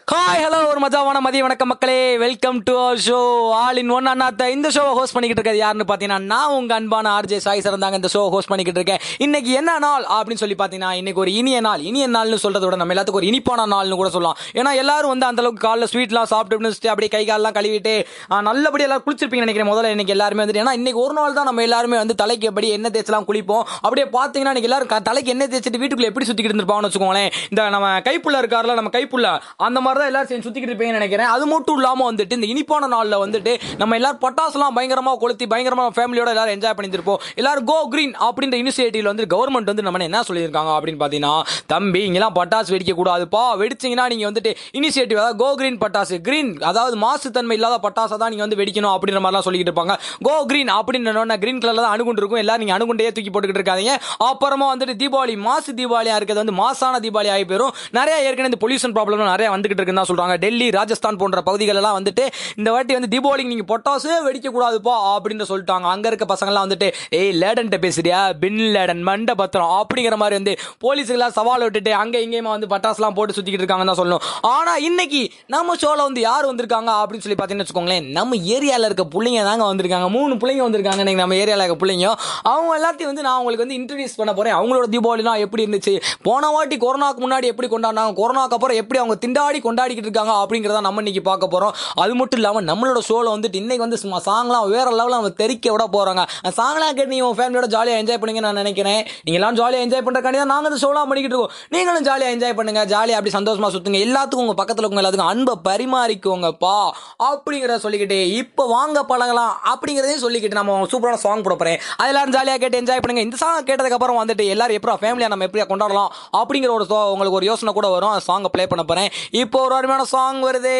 Hi hello ஒரு மஜாவான மதிய வணக்கம் மக்களே welcome to our show all in one அண்ணாத்த இந்த ஷோவை ஹோஸ்ட் பண்ணிக்கிட்டு இருக்கிறது யாருன்னு பார்த்தீங்கன்னா நான் உங்க அன்பான ஆர்ஜே சாய் சரந்தாங்க இந்த ஷோ ஹோஸ்ட் பண்ணிக்கிட்டு இருக்கேன் இன்னைக்கு என்ன நாள் அப்படின்னு சொல்லி பார்த்தீங்கன்னா இன்னைக்கு ஒரு இனிய நாள் இனிய நாள்னு சொல்றத விட நம்ம எல்லாத்துக்கும் ஒரு இனிப்பான நாள்னு கூட சொல்லலாம் ஏன்னா எல்லாரும் வந்து அந்த அளவுக்கு காலைல ஸ்வீட்லாம் சாப்பிட்டு முடிச்சுட்டு அப்படியே கை காலெல்லாம் கழுவிட்டு ஆ, நல்லபடியா எல்லாரும் குளிச்சிருப்பீங்கன்னு நினைக்கிறேன் முதல்ல இன்னைக்கு எல்லாருமே வந்துட்டு ஏன்னா இன்னைக்கு ஒரு நாள் தான் நம்ம எல்லாருமே வந்து தலைக்கு எப்படி எண்ணெய் தேய்ச்சலாம் குளிப்போம் அப்படியே பார்த்தீங்கன்னா இன்னைக்கு எல்லாரும் க- தலைக்கு எண்ணெய் தேய்ச்சிட்டு வீட்டுக்குள்ள எப்படி சுத்திக்கிட்டு இருந்திருப்பாங்கன்னு வச்சுக்கோங்களேன் இந்த நம்ம கைப்புள்ள இருக்காருல நம்ம கைப்புள்ள அந்த மாதிரி தான் எல்லாரும் சேர்ந்து சுத்திக்கிட்டு இருப்பீங்கன்னு நினைக்கிறேன் அது மட்டும் இல்லாம வந்துட்டு இந்த இனிப்பான நாள்ல வந்துட்டு நம்ம எல்லாரும் பட்டாசுலாம் பயங்கரமா கொளுத்தி பயங்கரமா ஃபேமிலியோட எல்லாரும் என்ஜாய் பண்ணிருப்போம் எல்லாரும் கோ கிரீன் அப்படின்ற இனிஷியேட்டிவ்ல வந்து கவர்மெண்ட் வந்து நம்ம என்ன சொல்லியிருக்காங்க அப்படின்னு பார்த்தீங்கன்னா தம்பி இங்கெல்லாம் பட்டாசு வெடிக்க கூடாதுப்பா வெடிச்சீங்கன்னா நீங்க வந்துட்டு இனிஷியேட்டிவ் அதாவது கோ கிரீன் பட்டாசு கிரீன் அதாவது மாசுத்தன்மை இல்லாத பட்டாசை தான் நீங்க வந்து வெடிக்கணும் அப்படின்ற மாதிரிலாம் சொல்லிக்கிட்டு இருப்பாங்க கோ கிரீன் அப்படின்னு கிரீன் கலர்ல தான் அணுகுண்டு இருக்கும் எல்லாரும் நீங்க அணுகுண்டையே தூக்கி போட்டுக்கிட்டு இருக்காதீங்க அப்புறமா வந்துட்டு தீபாவளி மாசு தீபாவளியா இருக்கிறது வந்து மாசான தீபாவளி ஆகி போயிரும் நிறைய ஏற்கனவே இந்த பொல்யூஷன் ப்ராப்ளம் நிறைய வந்துகிட்டு இருக்குன்னு தான் சொல்றாங்க டெல்லி ராஜஸ்தான் போன்ற பகுதிகள் எல்லாம் வந்துட்டு இந்த வாட்டி வந்து தீபாவளிக்கு நீங்க பொட்டாசே வெடிக்க கூடாதுப்பா அப்படின்னு சொல்லிட்டாங்க அங்க இருக்க பசங்க எல்லாம் வந்துட்டு ஏய் லேடன்ட்ட பேசுறியா பின் லேடன் மண்ட பத்திரம் அப்படிங்கிற மாதிரி வந்து போலீஸுக்கெல்லாம் சவால் விட்டுட்டு அங்க இங்கேயுமா வந்து பட்டாசுலாம் போட்டு சுத்திக்கிட்டு இருக்காங்கன்னு தான் சொல்லணும் ஆனா இன்னைக்கு நம்ம ஷோல வந்து யார் வந்திருக்காங்க அப்படின்னு சொல்லி பாத்தீங்கன்னு வச்சுக்கோங்களேன் நம்ம ஏரியால இருக்க பிள்ளைங்க தாங்க வந்திருக்காங்க மூணு பிள்ளைங்க வந்திருக்காங்க இன்னைக்கு நம்ம ஏரியால இருக்க பிள்ளைங்க அவங்க எல்லாத்தையும் வந்து நான் உங்களுக்கு வந்து இன்ட்ரடியூஸ் பண்ண போறேன் அவங்களோட தீபாவளிலாம் எப்படி இருந்துச்சு போன வாட்டி கொரோனாக்கு முன்னாடி எப்படி கொண்டாடினாங்க கொரோனாக்கு அப்புறம் எப்படி அவங்க திண்டாடி கொண்டாடிக்கிட்டு இருக்காங்க அப்படிங்கிறத நம்ம இன்னைக்கு பார்க்க போறோம் அது மட்டும் இல்லாம நம்மளோட ஷோல வந்துட்டு இன்னைக்கு வந்து சும்மா சாங்லாம் வேற லெவலில் நம்ம தெரிக்க விட போறாங்க அந்த சாங்லாம் கேட்டு நீங்க உங்க ஃபேமிலியோட ஜாலியாக என்ஜாய் பண்ணுங்க நான் நினைக்கிறேன் நீங்க எல்லாம் ஜாலியாக என்ஜாய் பண்றக்காண்டி தான் நாங்க இந்த ஷோலாம் பண்ணிக்கிட்டு இருக்கோம் நீங்களும் ஜாலியாக என்ஜாய் பண்ணுங்க ஜாலியாக அப்படி சந்தோஷமா சுத்துங்க எல்லாத்துக்கும் உங்க பக்கத்துல இருக்கவங்க எல்லாத்துக்கும் அன்பை பரிமாறிக்கோங்கப்பா அப்படிங்கிறத சொல்லிக்கிட்டு இப்போ வாங்க பழகலாம் அப்படிங்கிறதையும் சொல்லிக்கிட்டு நம்ம சூப்பரான சாங் போட போறேன் அது எல்லாரும் ஜாலியாக கேட்டு என்ஜாய் பண்ணுங்க இந்த சாங் கேட்டதுக்கு அப்புறம் வந்துட்டு எல்லாரும் எப்படா ஃபேமிலியா நம்ம எப்படியா கொண்டாடலாம் அப்படிங்கிற ஒரு so- உங்களுக்கு ஒரு யோசனை கூட வரும் அந்த சாங்கை ப்ளே பண்ண போறேன் இப்போ ஒரு அருமையான சாங் வருதே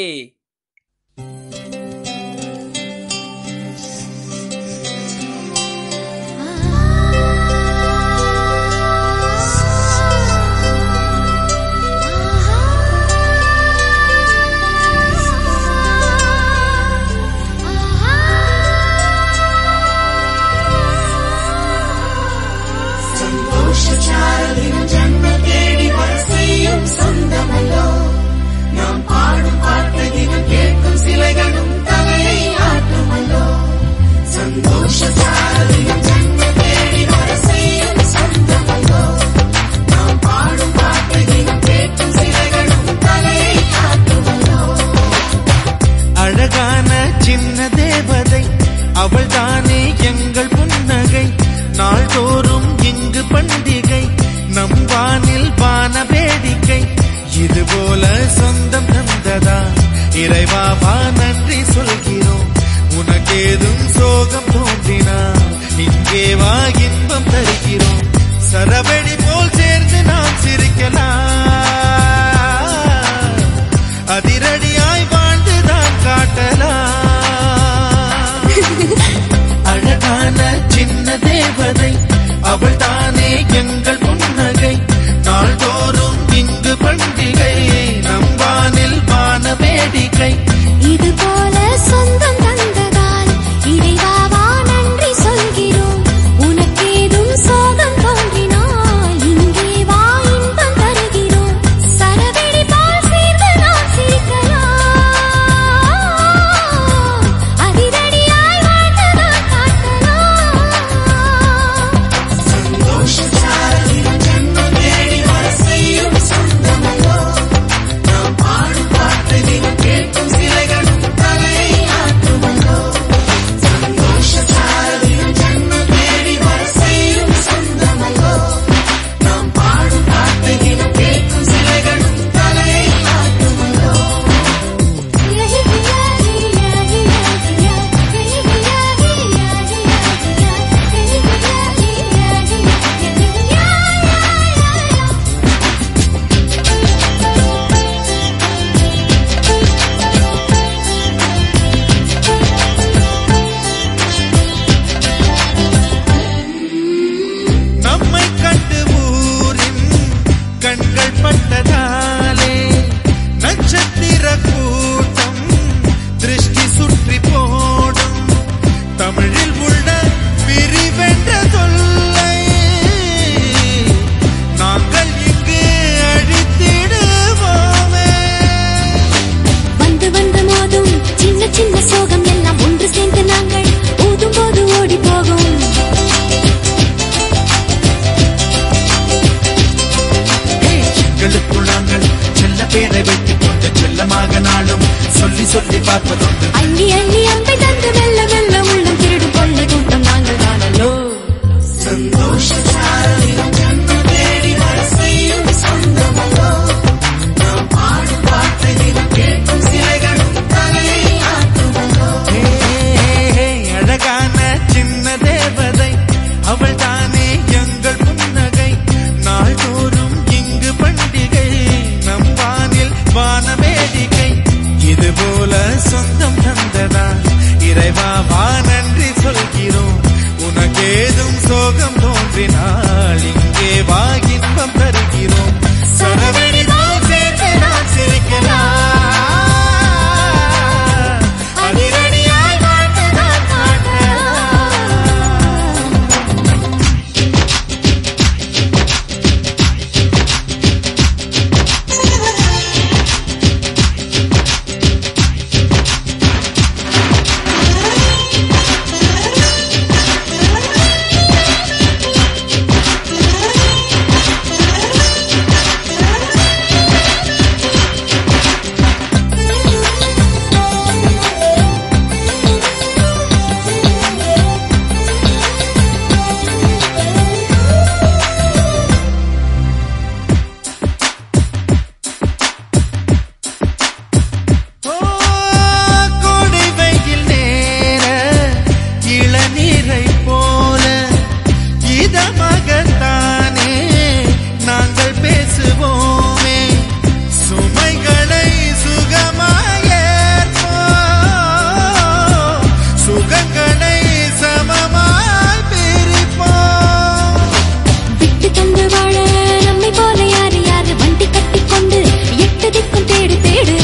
சந்தோஷச்சாரலின் ஜன்ம தேடி வரிசையும் சொந்தமல்லோ நாம் பாடும் பாட்டு தினம் கேட்கும் சிலைகளும் தலையை ஆட்டுமல்லோ சந்தோஷச்சாரலின் ஜன்ம தேடி வரிசையும் சொந்தமல்லோ நாம் பாடும் பாட்டு தினம் கேட்கும் சிலைகளும் தலையை ஆட்டுமல்லோ அழகான சின்ன தேவதை அவள் தானே எங்கள் புன்னகை நாள்தோறும் இங்கு பண்டிகை நம் வானில் வான வேடிக்கை இது போல சொந்தம் தந்ததா இறைவாவா நன்றி சொல்கிறோம் உனக்கேதும் சோகம் தோன்றினா இங்கே வா இன்பம் தருகிறோம் சரவெடி போல் சேர்ந்து நாம் சிரிக்கலாம் அதிரடியாய் வாழ்ந்துதான் காட்டலாம் அழகான சின்ன தேவதை அவள் தானே எங்கள் புன்னகை நாள்தோறும் இங்கு பண்டிகை நம் வானில் வான வேடிக்கை இது போல சொந்தம் தந்ததால் இறைவாவா நன்றி சொல்கிறோம் உனக்கேதும் சோகம் தோன்றினால் எங்களுக்குள் நாங்கள் செல்ல பேரை வைத்துக் கொண்டு செல்லமாக நாளும் சொல்லி சொல்லி பார்ப்பதுண்டு அள்ளி அள்ளி அம்பை தந்து மெல்ல மெல்ல உள்ளம் திருடும் கொள்ளை கூட்டம் நாங்கள் தானல்லோ சந்தோஷ சாரலில் ஜன்மம் தேடி வர செய்யும் சொந்தமல்லோ நாம் பாடும் வார்த்தையிலும் கேட்கும் சிலைகளும் தலையை ஆட்டுமல்லோ ஹே, ஹே, அழகான சின்ன தேவதை அவள் தானே எங்கள் புன்னகை நாள்தோறும் இங்கு பண்டிகை நம் வானில் வான வேடிக்கை இது போல சொந்தம் தந்ததா இறைவா வா நன்றி சொல்கிறோம் உனக்கேதும் சோகம் தோன்றினால் இங்கே வா இன்பம் தருகிறோம் சரவெளிதான் சேர்த்து நாம் சிரிக்கலாம் அதிரடியாய் வாழ்ந்துதான் காட்டலாம் ஓ, கோடை வெயில் நேர இளநீரை போல இதமாகத்தானே நாங்கள் பேசுவோமே சுமைகளை சுகமாயேற்போம் சுகங்களை சமமாய் பிரிப்போம் விட்டு தந்து வாழ நம்மை போல யாரு யாரு வண்டி கட்டி கொண்டு எட்டு திக்கும் தேடு தேடு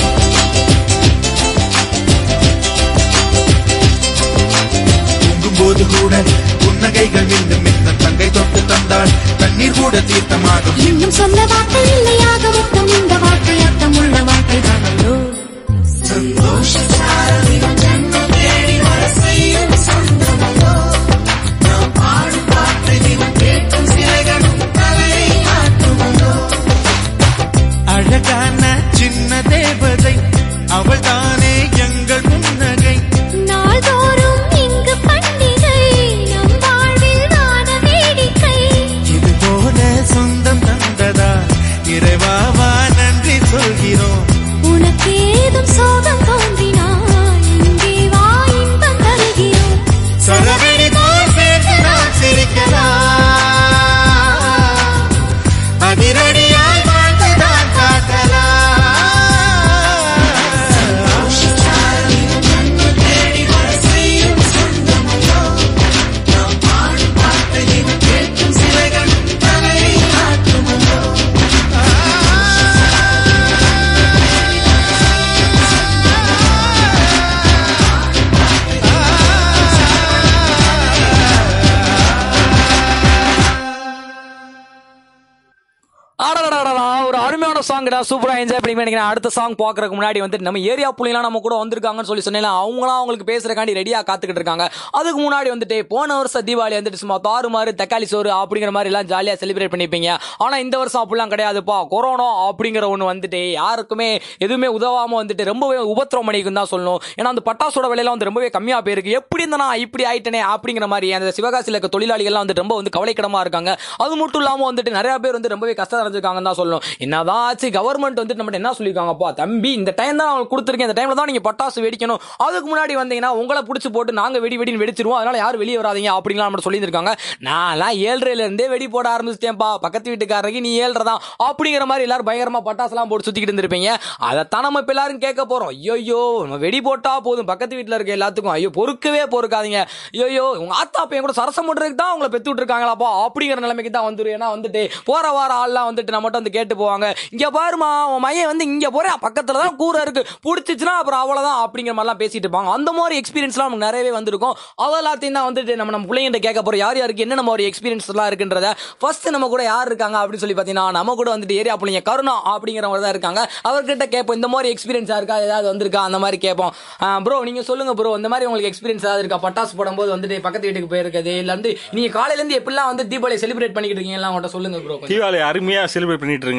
தூங்கும்போது கூட புன்னகைகள் மீண்டும் இந்த தங்கை தொட்டு தந்தாள் தண்ணீர் கூட தீர்த்தமாகும் இன்னும் சொல்ல வார்த்தை இல்லையாக மொத்தம் இந்த வாழ்க்கை அர்த்தம் உள்ள வாழ்க்கை தானல்லோ சந்தோஷ சாரலில் ஜன்மம் தேடி வர செய்யும் சொந்தமல்லோ நாம் பாடும் வார்த்தையிலும் கேட்கும் சிலைகளும் தலையை ஆட்டுமல்லோ அழகான சின்ன தேவதை அவள் தானே எங்கள் புன்னகை நாள்தோறும் இங்கு பண்டிகை நம் வாழ்வில் வான வேடிக்கை இது போல சொந்தம் தந்ததா இறைவாவா நன்றி சொல்கிறோம் உனக்கு ஏதும் சோகம் தோன்றினால் இங்கே வா இன்பம் தருகிறோம் சரவெளி போல் சேர்த்து நாம் சிரிக்கலாம் அதிரடியாய் வாழ்ந்துதான் காட்டலாம் தேடி வர செய்யும் சொந்தமல்லோ நாம் பாடும் வார்த்தையிலும் கேட்கும் சிலைகளும் தலையை ஆட்டுமல்லோ அடடடடடா, ஒரு அருமையான சாங்டா சூப்பரா என்ஜாய் பண்ணி நினைக்கிறேன் அடுத்த சாங் பாக்குறதுக்கு முன்னாடி வந்துட்டு நம்ம ஏரியா புள்ளிலாம் நம்ம கூட வந்திருக்காங்கன்னு சொல்லி சொன்னேன் அவங்களாம் அவங்களுக்கு பேசுறக்காண்டி ரெடியா காத்துக்கிட்டு இருக்காங்க அதுக்கு முன்னாடி வந்துட்டு போன வருஷம் தீபாவளி வந்துட்டு சும்மா தாறுமாறு தக்காளி சோறு அப்படிங்கிற மாதிரி எல்லாம் ஜாலியா செலிப்ரேட் பண்ணிப்பீங்க ஆனா இந்த வருஷம் அப்படிலாம் கிடையாதுப்பா கொரோனா அப்படிங்கிற ஒண்ணு வந்துட்டு யாருக்குமே எதுவுமே உதவாம வந்துட்டு ரொம்பவே உபத்திரம் பண்ணிக்கும் தான் சொல்லணும் ஏன்னா அந்த பட்டாசோட விலையெல்லாம் வந்து ரொம்பவே கம்மியா போயிருக்கு எப்படி இருந்தா இப்படி ஆயிட்டனே அப்படிங்கிற மாதிரி அந்த சிவகாசியில் இருக்க தொழிலாளிகள்லாம் வந்து ரொம்ப வந்து கவலைக்கிடமா இருக்காங்க அது மட்டும் இல்லாம வந்துட்டு நிறைய பேர் வந்து ரொம்பவே கஷ்டம் அடைஞ்சிருக்காங்கன்னு தான் சொல்லணும் என்னதான் ஆச்சு கவர்மெண்ட் வந்து நம்ம என்ன சொல்லியிருக்காங்கப்பா தம்பி இந்த டைம் தான் அவங்களுக்கு கொடுத்துருக்கேன் இந்த டைம்ல தான் நீங்க பட்டாசு வெடிக்கணும் அதுக்கு முன்னாடி வந்தீங்கன்னா உங்களை பிடிச்சி போட்டு நாங்க வெடி வெடின்னு வெடிச்சிருவோம் அதனால யாரும் வெளியே வராதீங்க அப்படிங்கலாம் நம்ம சொல்லியிருக்காங்க நான்லாம் ஏழ்றையில இருந்தே வெடி போட ஆரம்பிச்சிட்டேன்ப்பா பக்கத்து வீட்டுக்காரருக்கு நீ ஏழ்ரை தான் அப்படிங்கிற மாதிரி எல்லாரும் பயங்கரமா பட்டாசுலாம் போட்டு சுத்திக்கிட்டு இருந்திருப்பீங்க அதைத்தான் நம்ம இப்ப எல்லாரும் கேட்க போறோம் ஐயோ நம்ம வெடி போட்டா போதும் பக்கத்து வீட்டுல இருக்க எல்லாத்துக்கும் ஐயோ பொறுக்கவே பொறுக்காதீங்க ஐயோ உங்க ஆத்தா பையன் கூட சரசம் பண்றதுக்கு தான் உங்களை பெத்து விட்டுருக்காங்களாப்பா அப்படிங்கிற நிலைமைக்கு தான் வந்துரும் ஏன்னா வந்துட்டு போற வார ஆள்லாம் வந்துட்டு நம்ம மட்டும் வந்து கேட்டு போவாங்க இங்க பாருமா உன் மையன் வந்து இங்க போறேன் பக்கத்துல தான் கூரை இருக்கு பிடிச்சிச்சுன்னா அப்புறம் அவ்வளவுதான் அப்படிங்கிற மாதிரிலாம் பேசிட்டு இருப்பாங்க அந்த மாதிரி எக்ஸ்பீரியன்ஸ்லாம் நமக்கு நிறையவே வந்திருக்கும் அது எல்லாத்தையும் தான் வந்துட்டு நம்ம நம்ம பிள்ளைங்கிட்ட கேட்க போறோம் யார் யாருக்கு என்னென்ன மாதிரி எக்ஸ்பீரியன்ஸ் எல்லாம் இருக்குன்றத ஃபர்ஸ்ட் நம்ம கூட யார் இருக்காங்க அப்படின்னு சொல்லி பார்த்தீங்கன்னா நம்ம கூட வந்துட்டு ஏரியா பிள்ளைங்க கருணா அப்படிங்கிறவங்க தான் இருக்காங்க அவர்கிட்ட கேட்போம் இந்த மாதிரி எக்ஸ்பீரியன்ஸ் இருக்கா ஏதாவது வந்திருக்கா அந்த மாதிரி கேட்போம் ப்ரோ நீங்க சொல்லுங்க ப்ரோ இந்த மாதிரி உங்களுக்கு எக்ஸ்பீரியன்ஸ் ஏதாவது இருக்கா பட்டாசு போடும்போது வந்துட்டு பக்கத்து வீட்டுக்கு போயிருக்குது இல்ல வந்து நீங்க காலையில இருந்து எப்படிலாம் வந்து தீபாவளி செலிப்ரேட் பண்ணிக்கிட்டு இருக்கீங்க எல்லாம் உங்கள்கிட்ட சொல்லுங்க ப்ரோ தீபாவளி அருமையா செலிப்ரேட் பண்ணிட்டு இருங்க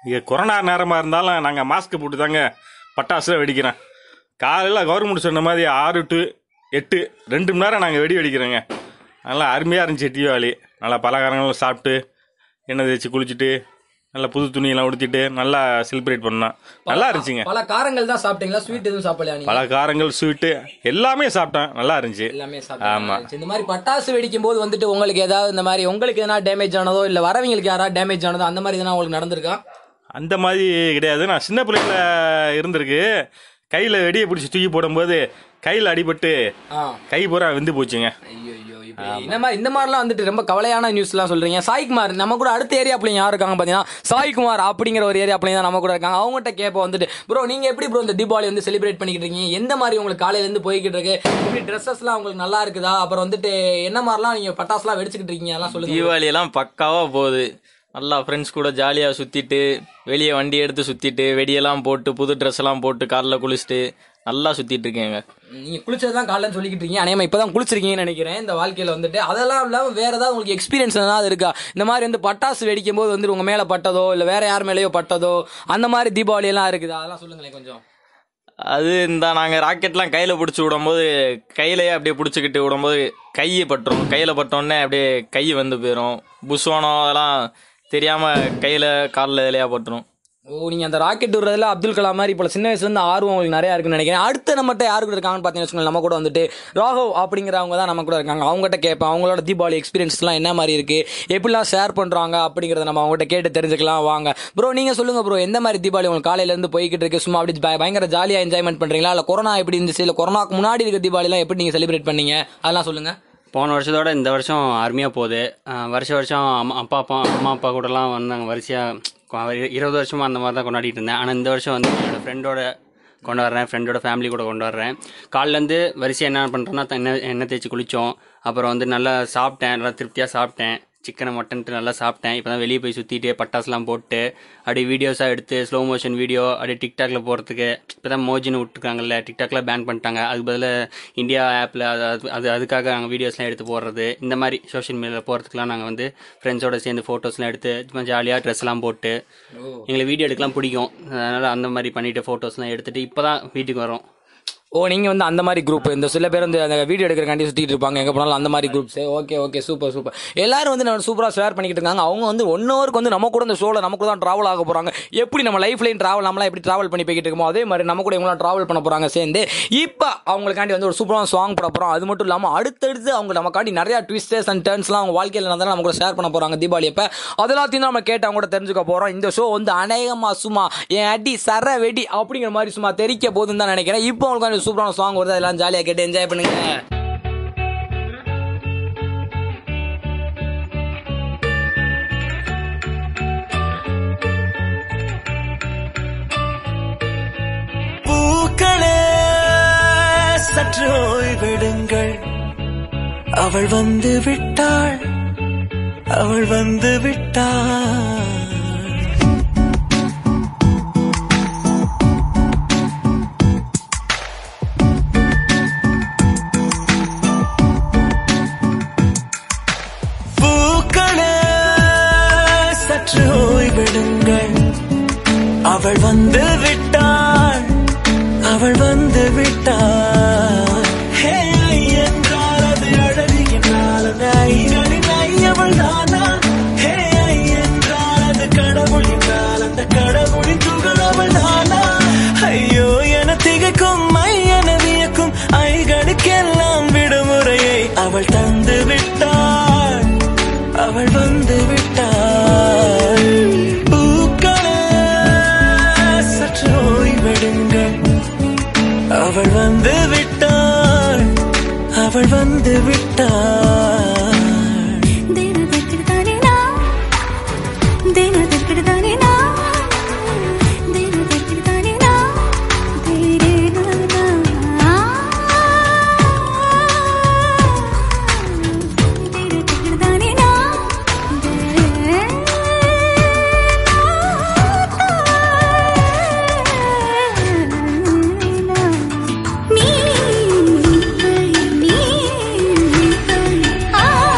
இங்கே கொரோனா நேரமாக இருந்தாலும் நாங்கள் மாஸ்க் போட்டு தாங்க பட்டாசுல வெடிக்கிறோம் காலையில் கவர்மெண்ட் சொன்ன மாதிரி ஆறு டு எட்டு ரெண்டு மணி நேரம் நாங்கள் வெடி வெடிக்கிறோங்க நல்லா அருமையாக இருந்துச்சு தீபாவளி நல்லா பலகாரங்களும் சாப்பிட்டு எண்ணெய் தேய்ச்சி குளிச்சுட்டு நல்லா புது துணியெல்லாம் உடுத்திட்டு நல்லா செலிப்ரேட் பண்ணோம் நல்லா இருந்துச்சுங்க பல காரங்கள் தான் சாப்பிட்டீங்களா ஸ்வீட் எதுவும் சாப்பிடலையா நீங்க பல காரங்கள் ஸ்வீட்டு எல்லாமே சாப்பிட்டேன் நல்லா இருந்துச்சு எல்லாமே ஆமா. சாப்பிட்டீங்க இந்த மாதிரி பட்டாசு வெடிக்கும் போது வந்துட்டு உங்களுக்கு ஏதாவது இந்த மாதிரி உங்களுக்கு எதனா டேமேஜ் ஆனதோ இல்ல வரவங்களுக்கு யாராவது டேமேஜ் ஆனதோ அந்த மாதிரி எதனா உங்களுக்கு நடந்திருக்கா அந்த மாதிரி கிடையாது நான் சின்ன பிள்ளைல இருந்திருக்கு கையில் வெடியை பிடிச்சி தூக்கி போடும்போது கையில் அடிபட்டு ஆ கை பூரா வெந்து போச்சுங்க ஐயோ ஐயோ இப்போ இந்த மாதிரி இந்த மாதிரிலாம் வந்துட்டு ரொம்ப கவலையான நியூஸ்லாம் சொல்றீங்க சாய்குமார் நம்ம கூட அடுத்த ஏரியா பிள்ளைங்க யார் இருக்காங்க பார்த்தீங்கன்னா சாய்குமார் அப்படிங்கிற ஒரு ஏரியா பிள்ளைங்க தான் நம்ம கூட இருக்காங்க அவங்ககிட்ட கேட்போம் வந்துட்டு ப்ரோ நீங்க எப்படி ப்ரோ இந்த தீபாவளி வந்து செலிப்ரேட் பண்ணிக்கிட்டு இருக்கீங்க எந்த மாதிரி உங்களுக்கு காலையில இருந்து போய்கிட்டு இருக்கு எப்படி ட்ரெஸ்ஸஸ்லாம் உங்களுக்கு நல்லா இருக்குதா அப்புறம் வந்துட்டு என்ன மாதிரிலாம் நீங்க பட்டாசுலாம் வெடிச்சுக்கிட்டு இருக்கீங்க அதெல்லாம் சொல்லுங்க தீபாவளி எல்லாம் பக்காவா போகுது நல்லா ஃப்ரெண்ட்ஸ் கூட ஜாலியாக சுற்றிட்டு வெளியே வண்டி எடுத்து சுற்றிட்டு வெடியெல்லாம் போட்டு புது ட்ரெஸ் எல்லாம் போட்டு காரில் குளிச்சுட்டு நல்லா சுற்றிட்டு இருக்கேங்க நீங்க குளிச்சதான் காலைல சொல்லிக்கிட்டு இருக்கீங்க அநேகமா இப்பதான் குளிச்சிருக்கீங்கன்னு நினைக்கிறேன் இந்த வாழ்க்கையில வந்துட்டு அதெல்லாம் இல்லாம வேற ஏதாவது உங்களுக்கு எக்ஸ்பீரியன்ஸ் ஏதாவது இருக்கா இந்த மாதிரி வந்து பட்டாசு வெடிக்கும் போது வந்து உங்க மேல பட்டதோ இல்ல வேற யார் மேலயோ பட்டதோ அந்த மாதிரி தீபாவளி எல்லாம் இருக்குதா அதெல்லாம் சொல்லுங்களேன் கொஞ்சம் அது இந்த நாங்கள் ராக்கெட்லாம் கையில் பிடிச்சி விடும்போது கையிலேயே அப்படியே பிடிச்சிக்கிட்டு விடும்போது கையை பட்டுரும் கையில் பட்டோடனே அப்படியே கை வந்து போயிடும் புஸ்வானம் அதெல்லாம் தெரியாமல் கையில் காலில் இலையா பட்டுரும் ஓ நீங்க அந்த ராக்கெட் விடுறதுல அப்துல் கலாம் மாதிரி இப்போ சின்ன வயசுல இருந்து ஆர்வம் உங்களுக்கு நிறைய இருக்குன்னு நினைக்கிறேன் அடுத்து நம்மகிட்ட யாரு கூட இருக்காங்கன்னு பார்த்தீங்கன்னு வச்சுக்கோங்களேன், நம்ம கூட வந்துட்டு ராகவ் அப்படிங்கிறவங்க தான் நம்ம கூட இருக்காங்க அவங்ககிட்ட கேட்பேன் அவங்களோட தீபாவளி எக்ஸ்பீரியன்ஸ்லாம் என்ன மாதிரி இருக்கு எப்படிலாம் ஷேர் பண்றாங்க அப்படிங்கறத நம்ம அவங்ககிட்ட கேட்டு தெரிஞ்சுக்கலாம் வாங்க ப்ரோ நீங்க சொல்லுங்க ப்ரோ எந்த மாதிரி தீபாவளி உங்களுக்கு காலையில இருந்து போய்கிட்டு இருக்கு சும்மா அப்படி பய- பயங்கர ஜாலியா என்ஜாய்மெண்ட் பண்றீங்களா இல்ல கொரோனா எப்படி இருந்துச்சு இல்ல கொரோனாக்கு முன்னாடி இருக்க தீபாவளி எல்லாம் எப்படி நீங்க செலிப்ரேட் பண்ணீங்க அதெல்லாம் சொல்லுங்க போன வருஷத்தோட இந்த வருஷம் அருமையாக போகுது அஹ் வருஷம் வருஷம் அம்மா அப்பா அப்பா அம்மா அப்பா கூடலாம் வந்தாங்க வரிசையாக இருபது வருஷமாக அந்த மாதிரி தான் கொண்டாடிட்டு இருந்தேன் ஆனால் இந்த வருஷம் வந்து என்னோட ஃப்ரெண்டோட கொண்டு வர்றேன் ஃப்ரெண்டோட ஃபேமிலி கூட கொண்டு வர்றேன் காலிலேருந்து வரிசையாக என்ன பண்ணுறேன்னா எண்ணெய் எண்ணெய் தேய்ச்சி குளித்தோம் அப்புறம் வந்து நல்லா சாப்பிட்டேன் நல்லா திருப்தியாக சாப்பிட்டேன் சிக்கனை மட்டன்ட்டு நல்லா சாப்பிட்டேன் இப்போ தான் வெளியே போய் சுற்றிட்டு பட்டாசுலாம் போட்டு அப்படியே வீடியோஸாக எடுத்து ஸ்லோ மோஷன் வீடியோ அப்படியே டிக்டாக்ல போகிறதுக்கு இப்போ தான் மோஜின்னு விட்டுருக்காங்கல்ல டிக்டாக்ல பேன் பண்ணிட்டாங்க அதுக்கு பதிலாக இந்தியா ஆப்பில் அது அது- அது அதுக்காக நாங்கள் வீடியோஸ்லாம் எடுத்து போடுறது இந்த மாதிரி சோஷியல் மீடியாவில் போகிறதுக்குலாம் நாங்கள் வந்து ஃப்ரெண்ட்ஸோட சேர்ந்து ஃபோட்டோஸ்லாம் எடுத்து சும்மா ஜாலியாக ட்ரெஸ்லாம் போட்டு எங்களுக்கு வீடியோ எடுக்கலாம் பிடிக்கும் அதனால் அந்த மாதிரி பண்ணிட்டு ஃபோட்டோஸ்லாம் எடுத்துட்டு இப்போ தான் வீட்டுக்கு வரோம் ஓ நீங்க வந்து அந்த மாதிரி குரூப் இந்த சில பேர் வந்து அந்த வீடியோ எடுக்கிறக்காண்டி சுத்திட்டு இருப்பாங்க எங்க போனாலும் அந்த மாதிரி groups okay okay super super எல்லாரும் வந்து நம்ம சூப்பரா ஷேர் பண்ணிக்கிட்டு இருக்காங்க அவங்க வந்து ஒன் ஹவருக்கு வந்து நம்ம கூட இந்த ஷோல நம்ம கூட தான் டிராவல் ஆக போறாங்க எப்படி நம்ம லைஃப் லைன் டிராவல் நம்மளாம் எப்படி டிராவல் பண்ணி போய்கிட்டு இருக்கோமோ அதே மாதிரி நம்ம கூட இவங்களாம் டிராவல் பண்ண போறாங்க சேர்ந்து இப்போ அவங்களுக்காண்டி வந்து ஒரு சூப்பரான சாங் போட போறோம் அது மட்டும் இல்லாம அடுத்தடுத்து அவங்க நமக்காண்டி நிறைய ட்விஸ்டர்ஸ் அண்ட் டர்ன்ஸ்லாம் அவங்க வாழ்க்கையில் நடந்தாலும் நம்ம கூட ஷேர் பண்ண போறாங்க தீபாவளி அப்ப அதெல்லாத்தையும் தான் நம்ம கேட்டு அவங்க கூட தெரிஞ்சுக்க போறோம் இந்த ஷோ வந்து அநேகமா சும்மா என் அடி சர வெடி அப்படிங்கிற மாதிரி சும்மா தெரிக்க போதுன்னு தான் நினைக்கிறேன் இப்போ உங்களுக்கு சூப்பரான சாங் வருது அதெல்லாம் ஜாலியாக கேட்டு என்ஜாய் பண்ணுங்க பூக்களே சற்று ஓய்வெடுங்கள் அவள் வந்து விட்டாள் அவள் வந்து விட்டாள் பூக்களே சற்று ஓய்வெடுங்கள் அவள் வந்து விட்டாள் அவள் வந்து விட்டாள் ஹே, ஐ என்றால் அது அழகு என்றால் அது ஐகளின் ஐ அவள் தானா ஹே, ஐ என்றால் அது கடவுள் என்றால் அந்த கடவுளின் துகள் அவள் தானா ஐயோ என திகைக்கும் ஐ என வியக்கும் ஐகளுக்கெல்லாம் விடுமுறையை அவள் தந்து விட்டாள் அவள் வந்து விட்டாள் பூக்களே சற்று ஓய்வெடுங்கள் அவள் வந்து விட்டாள் அவள் வந்து விட்டாள் தேனதற்கிடுதானே நான் தேனதற்கிடுதானே நான் தேனதற்கிடுதானே நான் தேரேனானா தேனதற்கிடுதானே நான் தேரேனானா நீ நீ ஆ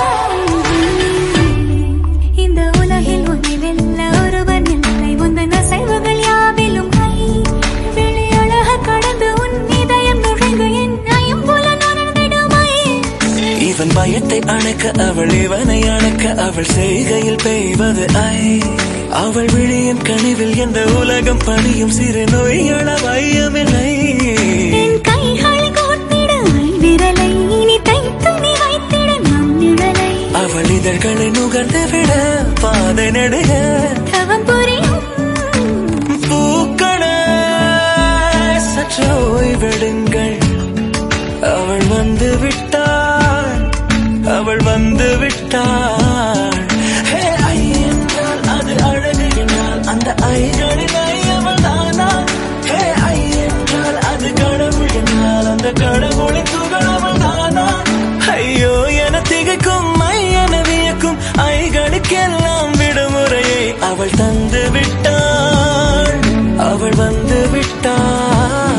மணக்க அவள் இவனை அணக்க அவள் செய்கையில் பெய்வது ஐ அவள் விழியின் கனிவில் எந்த உலகம் பணியும் சிறு நோய்கள வையமில்லை என் கைகள் கோர்த்திட விரலை இனி தைத்து நீ வைத்திட நம் நிழலை அவள் இதழ்களை நுகர்ந்து விட பாதை நடுக தவம் புரியும் பூக்கள சற்று ஓய்வெடுங்கள் அவள் வந்து விட்டாள் அவள் வந்து விட்டாள் ஹே, ஐ என்றால் அது அழகு என்றால் அந்த ஐகளின் ஐ அவள் தானா ஹே ஐ என்றால் அது கடவுள் என்றால் அந்த கடவுளின் துகள் அவள் தானா ஐயோ என திகைக்கும் ஐ என வியக்கும் ஐகளுக்கெல்லாம் விடுமுறையை அவள் தந்து விட்டாள் அவள் வந்து விட்டாள்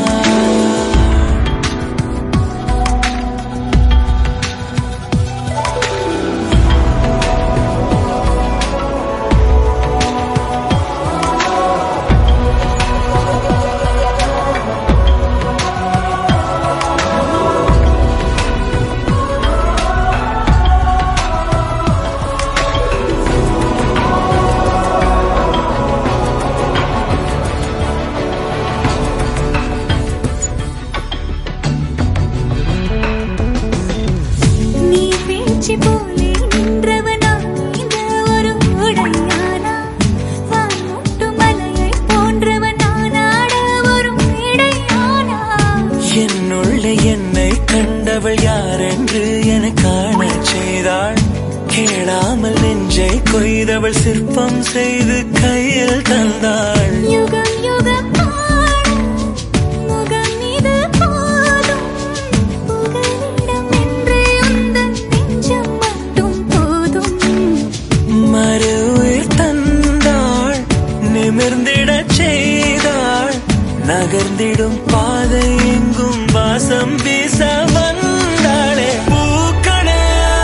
நீ வீழ்ச்சி போலே நின்றவனா இந்த ஒரு உடையானா வான்முட்டு மலையை போன்றவனானாட ஒரு மேடையானா என்னுள்ளே என்னை கண்டவள் யாரென்று என காணச் செய்தாள் கேளாமல் நெஞ்சை கொய்தவள் சிற்பம் செய்து கையில் தந்தாள் யுகம் யுகம் ஆடும் முகம் இது போதும் புகலிடம் என்று உந்தன் நெஞ்சம் மட்டும் போதும் மறு உயிர் தந்தாள் நிமிர்ந்திடச் செய்தாள் நகர்ந்திடும் பாதை எங்கும் வாசம் வீச வந்தாளே பூக்களே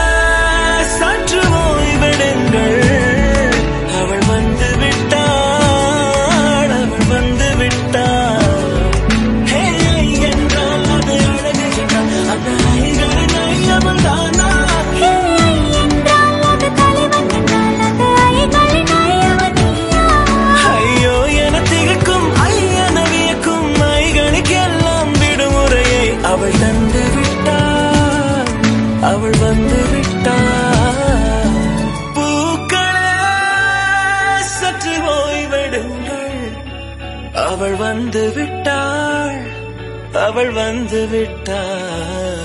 சற்று ஓய்வெடுங்கள் அவள் வந்து விட்டாள் அவள் வந்து விட்டாள் ஹே, என்றால் அது அழகு என்றால் அந்த ஐகளின் ஐ அவள் தானா ஹே என்றால் அது தலைவன் என்றால் அந்த ஐகளின் ஐயவன் நீயா ஐயோ என திகக்கும் ஐயன வியக்கும் ஐகளுக்கெல்லாம் விடுமுறையை அவள் தந்து விட்டாள் அவள் வந்து விட்டாள் பூக்களே சற்று ஓய்வெடுங்கள் அவள் வந்து விட்டாள் அவள் வந்து விட்டாள்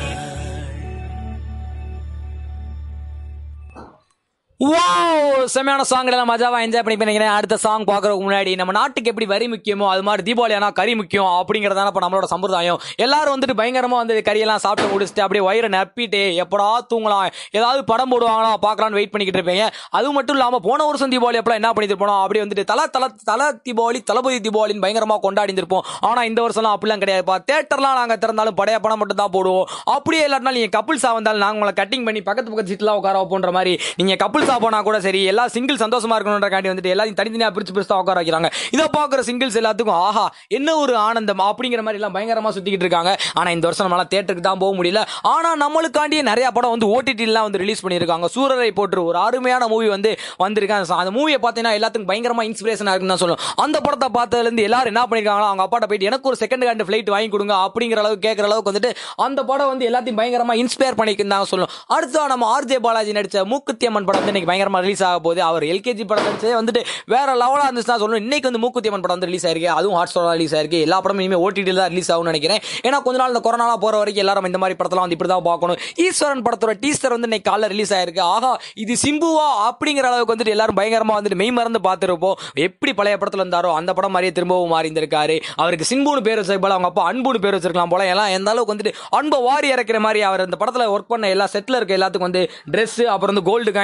வாவ் செமையான சாங் எல்லாம் மஜாவா என்ஜாய் பண்ணி பண்ணிக்கிறேன் அடுத்த சாங் பார்க்கறதுக்கு முன்னாடி நம்ம நாட்டுக்கு எப்படி வரி முக்கியமோ அது மாதிரி தீபாவளி ஆனா கறி முக்கியம் அப்படிங்கறதான இப்ப நம்மளோட சம்பிரதாயம் எல்லாரும் வந்துட்டு பயங்கரமா வந்து கறியெல்லாம் சாப்பிட்டு முடிச்சுட்டு அப்படியே வயிறை நப்பிட்டு எப்படா தூங்கலாம் ஏதாவது படம் போடுவாங்களா பார்க்கலாம்னு வெயிட் பண்ணிக்கிட்டு இருப்பீங்க அது மட்டும் இல்லாம போன வருஷம் தீபாவளி அப்பலாம் என்ன பண்ணிட்டு போனோம் அப்படி வந்துட்டு தல தல தல தீபாவளி தளபதி தீபாவளின்னு பயங்கரமா கொண்டாடி இருப்போம் ஆனா இந்த வருஷம்லாம் அப்படிலாம் கிடையாதுப்பா தேட்டர்லாம் நாங்க திறந்தாலும் படைய படம் மட்டும் தான் போடுவோம் அப்படியே இல்லாட்டினாலும் நீங்க கப்புள்ஸா வந்தாலும் நாங்க உங்களை கட்டிங் பண்ணி பக்கத்து பக்கத்து சீட்லாம் உட்கார வைப்போன்ற மாதிரி நீங்க கப்புள்ஸா போனா கூட சரி எல்லா சிங்கிள் சந்தோஷமா இருக்கணுன்றக்காண்டி வந்துட்டு எல்லாத்தையும் தனித்தனியா பிரிச்சு பிரிச்சு தான் உட்கார வைக்கிறாங்க இதை பாக்குற சிங்கிள்ஸ் எல்லாத்துக்கும் ஆஹா என்ன ஒரு ஆனந்தம் அப்படிங்கிற மாதிரி எல்லாம் பயங்கரமா சுத்திக்கிட்டு இருக்காங்க ஆனா இந்த வருஷம் நம்மளால தேட்டருக்கு தான் போக முடியல ஆனா நம்மளுக்காண்டியே நிறைய படம் வந்து ஓடிடி எல்லாம் வந்து ரிலீஸ் பண்ணியிருக்காங்க சூரரை போட்டு ஒரு அருமையான மூவி வந்து வந்திருக்காங்க அந்த மூவியை பார்த்தீங்கன்னா எல்லாத்துக்கும் பயங்கரமா இன்ஸ்பிரேஷனா இருக்குன்னு தான் சொல்லணும் அந்த படத்தை பார்த்ததுல இருந்து எல்லாரும் என்ன பண்ணிருக்காங்களோ அவங்க அப்பாட்ட போயிட்டு எனக்கு ஒரு செகண்ட் ஹேண்ட் ஃபிளைட் வாங்கி கொடுங்க அப்படிங்கிற அளவுக்கு கேட்கற அளவுக்கு வந்துட்டு அந்த படம் வந்து எல்லாத்தையும் பயங்கரமா இன்ஸ்பயர் பண்ணிக்கிருந்தாங்க சொல்லணும் அடுத்து நம்ம ஆர்ஜே பாலாஜி நடிச்ச மூக்குத்தி அம்மன் படம் வந்து இன்னைக்கு பயங்கரமா ரிலீஸ் ஆக போகுது அவர் எல்கேஜி படம் நடிச்சே வந்துட்டு வேற லெவலா இருந்துச்சுன்னா சொல்லணும் இன்னைக்கு வந்து மூக்குத்தி அம்மன் படம் வந்து ரிலீஸ் ஆயிருக்கு அதுவும் ஹாட் ஸ்டார் ரிலீஸ் ஆயிருக்கு எல்லா படமும் இனிமே ஓடிடியில் தான் ரிலீஸ் ஆகும்னு நினைக்கிறேன் ஏன்னா கொஞ்ச நாள் இந்த கொரோனா போற வரைக்கும் எல்லாரும் இந்த மாதிரி படத்தெல்லாம் வந்து இப்படி தான் பார்க்கணும் ஈஸ்வரன் படத்தோட டீசர் வந்து இன்னைக்கு காலைல ரிலீஸ் ஆயிருக்கு ஆஹா இது சிம்புவா அப்படிங்கிற அளவுக்கு வந்துட்டு எல்லாரும் பயங்கரமா வந்துட்டு மெய் மறந்து பார்த்துருப்போம் எப்படி பழைய படத்துல இருந்தாரோ அந்த படம் மாதிரியே திரும்பவும் மாறி இருந்திருக்காரு அவருக்கு சிம்புன்னு பேர் வச்சிருக்க போல அவங்க அப்பா அன்புன்னு பேர் வச்சிருக்கலாம் போல எல்லாம் எந்த அளவுக்கு வந்துட்டு அன்பை வாரி இறக்குற மாதிரி அவர் அந்த படத்துல ஒர்க் பண்ண எல்லா செட்ல இருக்க எல்லாத்துக்கும் வந்து Dress அப்புறம் வந்து கோல்டு காயின் ஸ்வீட்ஸ்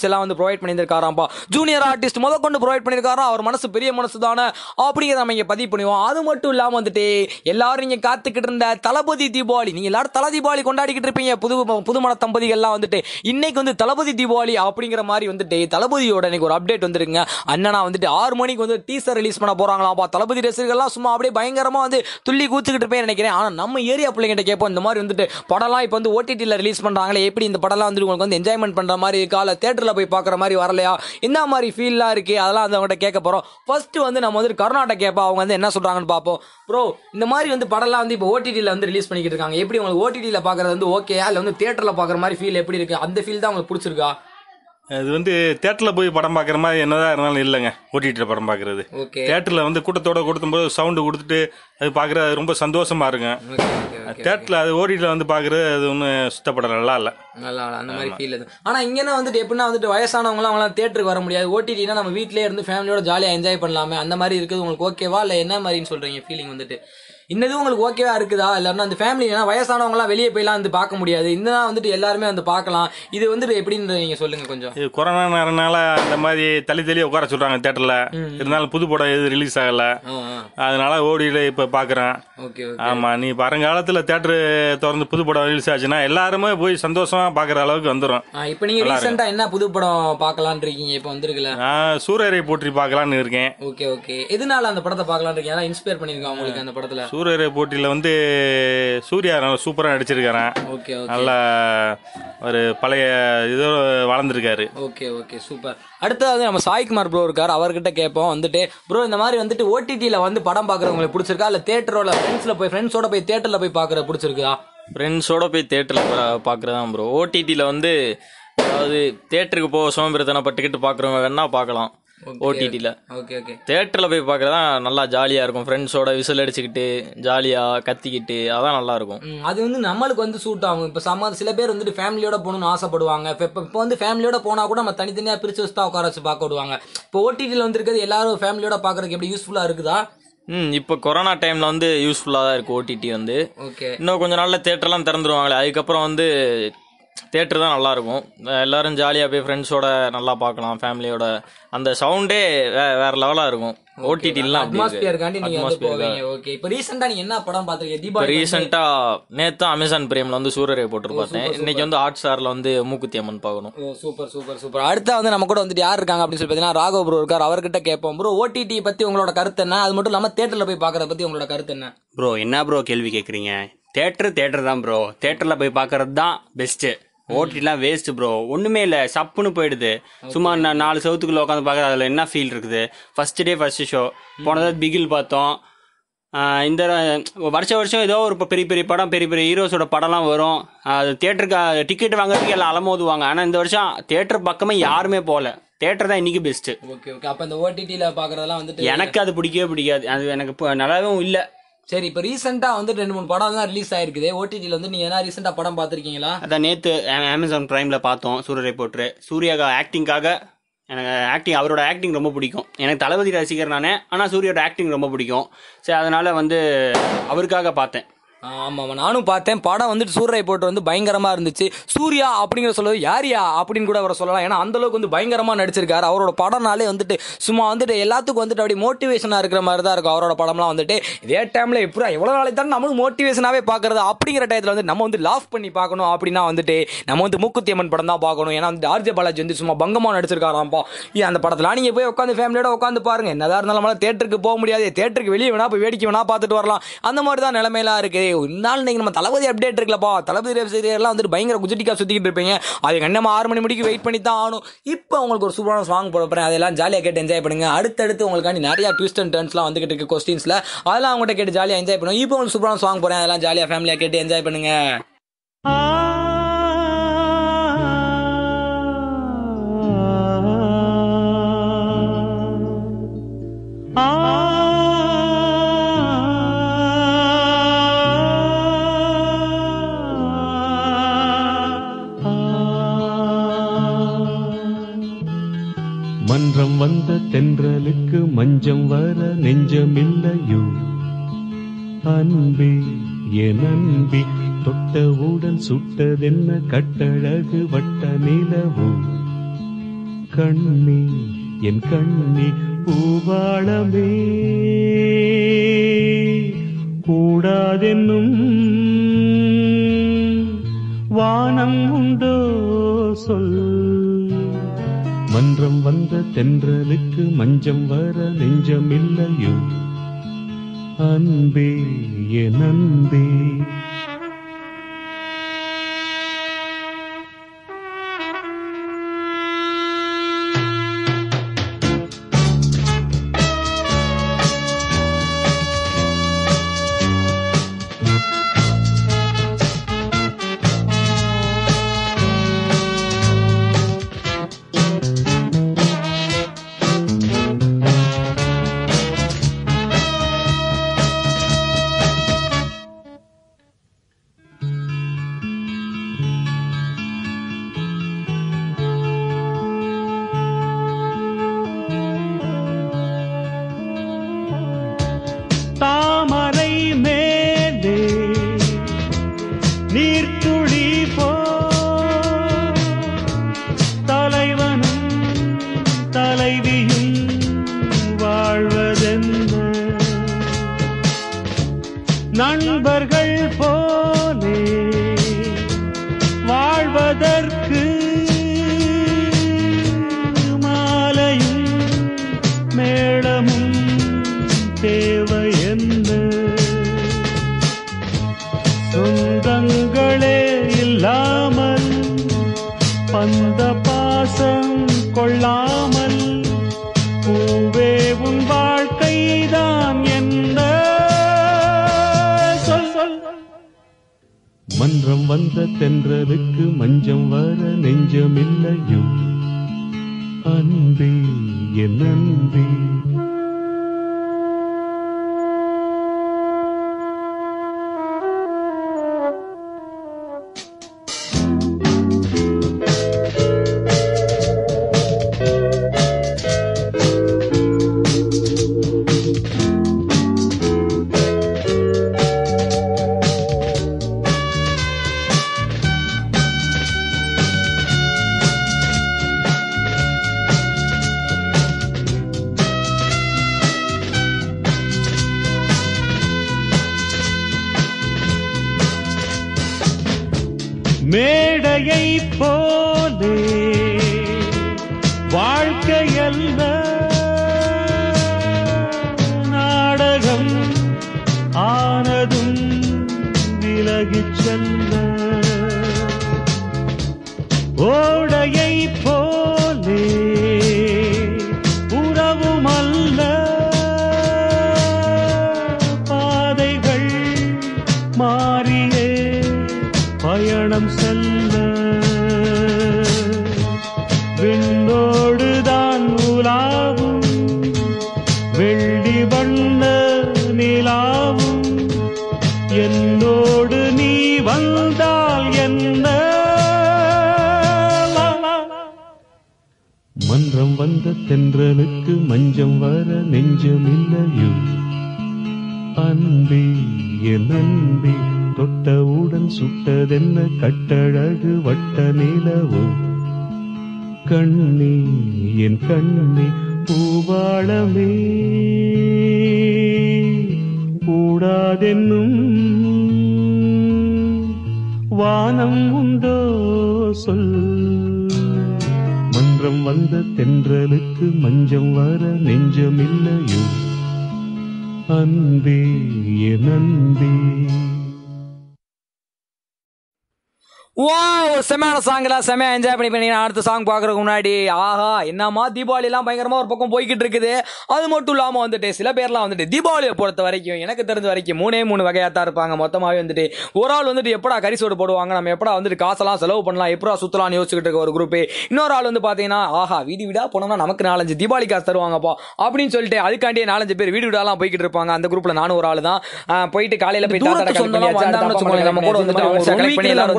எல்லாம் வந்து ப்ரொவைட் பண்ணியிருக்காராம்ப்பா ஜூனியர் ஆர்டிஸ்ட் முத கொண்டு ப்ரொவைட் பண்ணியிருக்காராம் அவர் மனசு பெரிய மனசு தானே அப்படிங்கிறத நம்ம இங்கே பதிவு பண்ணுவோம் அது மட்டும் இல்லாமல் வந்துட்டு எல்லாரும் இங்கே காத்துக்கிட்டு இருந்த தளபதி தீபாவளி நீங்கள் எல்லாரும் தல தீபாவளி கொண்டாடிக்கிட்டு இருப்பீங்க புது புதுமண தம்பதிகள்லாம் வந்துட்டு இன்னைக்கு வந்து தளபதி தீபாவளி அப்படிங்கிற மாதிரி வந்துட்டு தளபதியோட இன்னைக்கு ஒரு அப்டேட் வந்துருங்க அண்ணனா வந்துட்டு ஆறு மணிக்கு வந்து டீசர் ரிலீஸ் பண்ண போறாங்களாப்பா தளபதி ரசிகர்கள்லாம் சும்மா அப்படியே பயங்கரமா வந்து துள்ளி கூத்துக்கிட்டு இருப்பேன் நினைக்கிறேன் ஆனால் நம்ம ஏரியா பிள்ளைங்கிட்ட கேட்போம் இந்த மாதிரி வந்துட்டு படம்லாம் இப்போ வந்து ஓடிடியில் ரிலீஸ் பண்றாங்களே எப்படி இந்த படம்லாம் வந்து உங்களுக்கு வந்து என்ஜாய்மெண்ட் பண்ற மாதிரி இருக்கா இல்லை தேட்டரில் போய் பார்க்குற மாதிரி வரலையா என்ன மாதிரி ஃபீல்லாம் இருக்கு அதெல்லாம் வந்து அவங்ககிட்ட கேட்க போறோம் ஃபர்ஸ்ட் வந்து நம்ம வந்து கர்நாடகா கேட்போம் அவங்க வந்து என்ன சொல்றாங்கன்னு பார்ப்போம் ப்ரோ இந்த மாதிரி வந்து படம்லாம் வந்து இப்போ ஓடிடியில் வந்து ரிலீஸ் பண்ணிக்கிட்டு இருக்காங்க எப்படி உங்களுக்கு ஓடிடியில் பார்க்கறது வந்து ஓகே இல்லை வந்து தேட்டரில் பார்க்குற மாதிரி ஃபீல் எப்படி இருக்கு அந்த ஃபீல் தான் உங்களுக்கு பிடிச்சிருக்கா அது வந்து தேட்டரில் போய் படம் பார்க்குற மாதிரி என்னதான் இருந்தாலும் இல்லைங்க ஓடிடியில் படம் பார்க்குறது ஓகே தேட்டரில் வந்து கூட்டத்தோட கொடுக்கும்போது சவுண்டு கொடுத்துட்டு அது பார்க்குறது ரொம்ப சந்தோஷமா இருக்குங்க தேட்டரில் அது ஓடிடியில் வந்து பார்க்குறது அது ஒன்றும் சுத்தப்பட நல்லா இல்லை நல்லா இல்ல, அந்த மாதிரி ஃபீல் அது ஆனா இங்கன்னா வந்துட்டு எப்படின்னா வந்துட்டு வயசானவங்களாம் அவங்களாம் தேட்டருக்கு வர முடியாது ஓடிடினா நம்ம வீட்லயே இருந்து ஃபேமிலியோட ஜாலியா என்ஜாய் பண்ணலாமே அந்த மாதிரி இருக்குது உங்களுக்கு ஓகேவா இல்ல என்ன மாதிரின்னு சொல்றீங்க ஃபீலிங் வந்துட்டு இன்னது உங்களுக்கு ஓகேவா இருக்குதா இல்லைன்னா அந்த ஃபேமிலி ஏன்னா வயசானவங்களாம் வெளியே போய்லாம் வந்து பார்க்க முடியாது இந்த வந்துட்டு எல்லாருமே வந்து பார்க்கலாம் இது வந்துட்டு எப்படின்னு நீங்க சொல்லுங்க கொஞ்சம் இது கொரோனா நேரனால அந்த மாதிரி தள்ளி தள்ளி உட்கார சொல்றாங்க தேட்டரில் இருந்தாலும் புது படம் எது ரிலீஸ் ஆகல அதனால ஓடியில் இப்போ பார்க்குறேன் ஓகே ஆமா நீ வருங்காலத்தில் தேட்டரு திறந்து புது படம் ரிலீஸ் ஆச்சுன்னா எல்லாருமே போய் சந்தோஷமா பார்க்குற அளவுக்கு வந்துடும் இப்போ நீங்க ரீசெண்டா என்ன புது படம் பார்க்கலாம்னு இருக்கீங்க இப்போ வந்திருக்குல்ல நான் சூரியரை போற்றி பார்க்கலான்னு இருக்கேன் ஓகே ஓகே எதனால அந்த படத்தை பார்க்கலாம்னு இருக்கீங்க ஏன்னா இன்ஸ்பயர் பண்ணிருக்கா உங்களுக்கு அந்த படத்துல சூரியரை போட்டியில் வந்து சூர்யா நல்லா சூப்பராக நடிச்சிருக்காரன் ஓகே ஓகே நல்ல ஒரு பழைய இதோ வளர்ந்துருக்காரு ஓகே ஓகே சூப்பர் அடுத்தது நம்ம சாய்குமார் ப்ரோ இருக்கார் அவர்கிட்ட கேட்போம் வந்துட்டு ப்ரோ இந்த மாதிரி வந்துட்டு ஓடிடியில் வந்து படம் பார்க்குறவங்களுக்கு பிடிச்சிருக்கா இல்லை தேட்டரோட ஃப்ரெண்ட்ஸில் போய் ஃப்ரெண்ட்ஸோட போய் தேட்டரில் போய் பார்க்குற பிடிச்சிருக்கா ஃப்ரெண்ட்ஸோட போய் தேட்டரில் பார்க்குறதான் ப்ரோ ஓடிடியில் வந்து அதாவது தேட்டருக்கு போக சோம்பேறித்தனப்பட்டுக்கிட்டு பார்க்குறவங்க வேணா பார்க்கலாம் ஓடிடியில் ஓகே ஓகே தேட்டரில் போய் பார்க்குறதா நல்லா ஜாலியாக இருக்கும் ஃப்ரெண்ட்ஸோட விசில் அடிச்சுக்கிட்டு ஜாலியாக கத்திக்கிட்டு அதான் நல்லா இருக்கும் ம், அது வந்து நம்மளுக்கு வந்து சூட் ஆகும் இப்போ சம்ம சில பேர் வந்துட்டு ஃபேமிலியோட போகணும்னு ஆசைப்படுவாங்க இப்போ இப்போ இப்போ வந்து ஃபேமிலியோட போனால் கூட நம்ம தனித்தனியாக பிரித்து வச்சு தான் உட்கார வச்சு பார்க்க விடுவாங்க இப்போ ஓடிடியில் வந்திருக்கிறது எல்லாரும் ஃபேமிலியோட பார்க்குறதுக்கு எப்படி யூஸ்ஃபுல்லாக இருக்குதா ம் இப்போ கொரோனா டைமில் வந்து யூஸ்ஃபுல்லாக தான் இருக்குது ஓடிடி வந்து ஓகே இன்னும் கொஞ்ச நாள்ல தேட்டர்லாம் திறந்துருவாங்களே அதுக்கப்புறம் வந்து தேட்டர் தான் நல்லா இருக்கும் எல்லாரும் ஜாலியாக போய் ஃப்ரெண்ட்ஸோட நல்லா பார்க்கலாம் ஃபேமிலியோட அந்த சவுண்டே வே வேற லெவலாக இருக்கும் ஓடிடிலாம் அட்மாஸ்பியருக்காண்டி நீங்கள் வந்து போவீங்க ஓகே இப்போ ரீசெண்டாக நீங்கள் என்ன படம் பார்த்துருக்கீங்க இப்போ தீபாவளி ரீசெண்டா நேத்து அமேசான் பிரேம்ல வந்து சூரரை போட்டு பார்த்தேன் இன்னைக்கு வந்து ஹாட் ஸ்டார்ல வந்து மூக்குத்தி அம்மன் பார்க்கணும் ஓ சூப்பர் சூப்பர் சூப்பர் அடுத்த வந்து நம்ம கூட வந்துட்டு யார் இருக்காங்க அப்படின்னு சொல்லி பார்த்தீங்கன்னா ராகவ் ப்ரோ இருக்கார் அவர்கிட்ட கேட்போம் ப்ரோ ஓடிடி பத்தி உங்களோட கருத்து என்ன அது மட்டும் இல்லாம தேட்டர்ல போய் பார்க்கறத பத்தி உங்களோட கருத்து என்ன ப்ரோ என்ன ப்ரோ கேள்வி கேட்குறீங்க தேட்டர் தேட்டர் தான் ப்ரோ தேட்டரில் போய் பார்க்கறது தான் பெஸ்ட்டு ஓட்டிலாம் வேஸ்ட் ப்ரோ ஒன்றுமே இல்லை சப்புன்னு போயிடுது சும்மா நான் நாலு சவுத்துக்குள்ள உட்காந்து பார்க்குறது அதில் என்ன ஃபீல் இருக்குது ஃபர்ஸ்ட் டே ஃபர்ஸ்ட் ஷோ போனதாக பிகில் பார்த்தோம் ஆஹ் இந்த ர- வருஷ வருஷம் ஏதோ ஒரு பெரிய பெரிய படம் பெரிய பெரிய ஹீரோஸோட படம்லாம் வரும் அது தேட்டருக்கு டிக்கெட் வாங்குறதுக்கு எல்லாம் அலமோதுவாங்க ஆனால் இந்த வருஷம் தேட்டர் பக்கமே யாருமே போகல தேட்டர் தான் இன்னைக்கு பெஸ்ட்டு ஓகே ஓகே அப்ப இந்த ஓடிடில பாக்குறதெல்லாம் வந்துட்டு எனக்கு அது பிடிக்கவே பிடிக்காது அது எனக்கு இப்போ நல்லாவும் இல்லை சரி இப்போ ரீசெண்டா வந்து ரெண்டு மூணு படம் தான் ரிலீஸ் ஆயிருக்குது ஓடிடில வந்து நீங்க என்ன ரீசெண்டா படம் பார்த்திருக்கீங்களா அதான் நேற்று அமேசான் ப்ரைமில் பார்த்தோம் சூரிய போட்டு சூர்யா ஆக்டிங்காக எனக்கு ஆக்டிங் அவரோட ஆக்டிங் ரொம்ப பிடிக்கும் எனக்கு தளபதி ரசிகர் நானே ஆனால் சூர்யோட ஆக்டிங் ரொம்ப பிடிக்கும் சரி அதனால வந்து அவருக்காக பார்த்தேன் ஆமா ஆமா நானும் பார்த்தேன் படம் வந்துட்டு சூரிய போட்டு வந்து பயங்கரமா இருந்துச்சு சூர்யா அப்படிங்கிற சொல்லுவது யாரியா அப்படின்னு கூட அவரை சொல்லலாம் ஏன்னா அந்த அளவுக்கு வந்து பயங்கரமா நடிச்சிருக்காரு அவரோட படம்னாலே வந்துட்டு சும்மா வந்துட்டு எல்லாத்துக்கும் வந்துட்டு அப்படி மோட்டிவேஷனா இருக்கிற மாதிரி தான் இருக்கும் அவரோட படம்லாம் வந்துட்டு இதே டைம்ல எப்போ எவ்வளவு நாளைக்கு தான் நம்மளுக்கு மோட்டிவேஷனாவே பாக்குறது அப்படிங்கிற டயத்துல வந்து நம்ம வந்து லாஃப் பண்ணி பார்க்கணும் அப்படின்னா வந்துட்டு நம்ம வந்து மூக்குத்தி அம்மன் படம் தான் பார்க்கணும் ஏன்னா வந்து ஆர்ஜே பாலாஜி வந்து சும்மா பங்கமா நடிச்சிருக்காராம்ப்பா ஏன் அந்த படத்துல நீங்க போய் உட்காந்து ஃபேமிலியோட உட்காந்து பாருங்க என்னதான் இருந்தாலும் நம்மளால தேட்டருக்கு போக முடியாது தேட்டருக்கு வெளியே வேணா போய் வேடிக்கை வேணா பார்த்துட்டு வரலாம் அந்த மாதிரி தான் நிலைமையெல்லாம் இருக்கு இருந்தாலும் நீங்க நம்ம தளபதி அப்டேட் இருக்குல்லப்பா தளபதி எல்லாம் வந்துட்டு பயங்கர குஜிட்டிக்கா சுத்திக்கிட்டு இருப்பீங்க அது கண்ணமா ஆறு மணி முடிக்கு வெயிட் பண்ணி தான் ஆகணும் இப்போ உங்களுக்கு ஒரு சூப்பரான சாங் போட போறேன் அதெல்லாம் ஜாலியாக கேட்டு என்ஜாய் பண்ணுங்க அடுத்தடுத்து உங்களுக்காண்டி நிறைய ட்விஸ்ட் அண்ட் டர்ன்ஸ்லாம் வந்துகிட்டு இருக்கு கொஸ்டின்ஸ்ல அதெல்லாம் அவங்ககிட்ட கேட்டு ஜாலியாக என்ஜாய் பண்ணுவோம் இப்போ உங்களுக்கு சூப்பரான சாங் போறேன் அதெல்லாம் ஜாலியாக ஃபேமிலியாக கேட்டு என்ஜாய் பண்ணுங்க மன்றம் வந்த தென்றலுக்கு மஞ்சம் வர நெஞ்சமில்லையோ அன்பே என் அன்பே தொட்டவுடன் சுட்டதென்ன கட்டழகு வட்ட நிலவோ கண்ணே என் கண்ணே பூவாளமே கூடாதென்னும் வானம் உண்டோ சொல் மன்றம் வந்த தென்றலுக்கு மஞ்சம் வர நெஞ்சமில்லையோ அன்பே என் அன்பே தாமரை மேலே நீர்த்துளி போ தலைவனும் தலைவியும் வாழ்வதென்ன நண்பர்கள் போலே வாழ்வதற்கு மாலையும் மேளமும் தேவை என்ன சொந்தங்களே இல்லாமல் பந்த பாசம் கொள்ளாமல் பூவே உன் வாழ்க்கைதான் என்ன சொல் சொல் மன்றம் வந்த தென்றலுக்கு மஞ்சம் வர நெஞ்சமில்லையோ அன்பே என் அன்பே மேடையை போலே வாழ்க்கையல்ல நாடகம் ஆனதும் விலகிச் செல்ல ஓடையை போலே உறவுமல்ல பாதைகள் மாறியே பயணம் செல்ல விண்ணோடுதான் உலாவும் வெள்ளி வண்ண நிலாவும் என்னோடு நீ வந்தால் என்ன மன்றம் வந்த தென்றலுக்கு மஞ்சம் வர நெஞ்சமில்லையோ அன்பே என் அன்பே தொட்டவுடன் சுட்டதென்ன கட்டழகு வட்ட நிலவோ கண்ணே என் கண்ணே பூவாளமே கூடாதென்னும் வானம் உண்டோ சொல் மன்றம் வந்த தென்றலுக்கு மஞ்சம் வர நெஞ்சமில்லையோ அன்பே என் அன்பே வா செமையான சாங்ல செமையா என்ஜாய் பண்ணி பண்ணி அடுத்த சாங் பார்க்கறதுக்கு முன்னாடி ஆஹா என்னமா தீபாவளி எல்லாம் பயங்கரமா ஒரு பக்கம் போய்கிட்டு இருக்குது அது மட்டும் இல்லாம வந்துட்டு சில பேர்லாம் வந்துட்டு தீபாவளியை பொறுத்த வரைக்கும் எனக்கு தெரிஞ்ச வரைக்கும் மூணே மூணு வகையா தான் இருப்பாங்க மொத்தமாவே வந்துட்டு ஒரு ஆள் வந்துட்டு எப்படா கரிசோடு போடுவாங்க நம்ம எப்படா வந்துட்டு காசெல்லாம் செலவு பண்ணலாம் எப்படா சுத்தலாம்னு யோசிச்சுக்கிட்டு இருக்க ஒரு குரூப் இன்னொரு ஆள் வந்து பாத்தீங்கன்னா ஆஹா வீடு வீடா போனோம்னா நமக்கு நாலஞ்சு தீபாவளி காசு தருவாங்கப்பா அப்படின்னு சொல்லிட்டு அதுக்காண்டியே நாலஞ்சு பேர் வீடு வீடாலாம் போய்கிட்டு இருப்பாங்க அந்த குரூப்ல நானும் ஒரு ஆள் தான் ஆஹ் போயிட்டு காலையில போய் தாத்தா தூரத்து கல்யாணம் சொந்தம்லாம் பண்ணி வந்தாங்கன்னு வச்சாரு, வச்சுக்கோங்களேன், நம்ம கூட இந்த மாதிரி வந்துட்டு ஒரு அவங்க collect one பண்ணி week எல்லாரும் கூட celebrate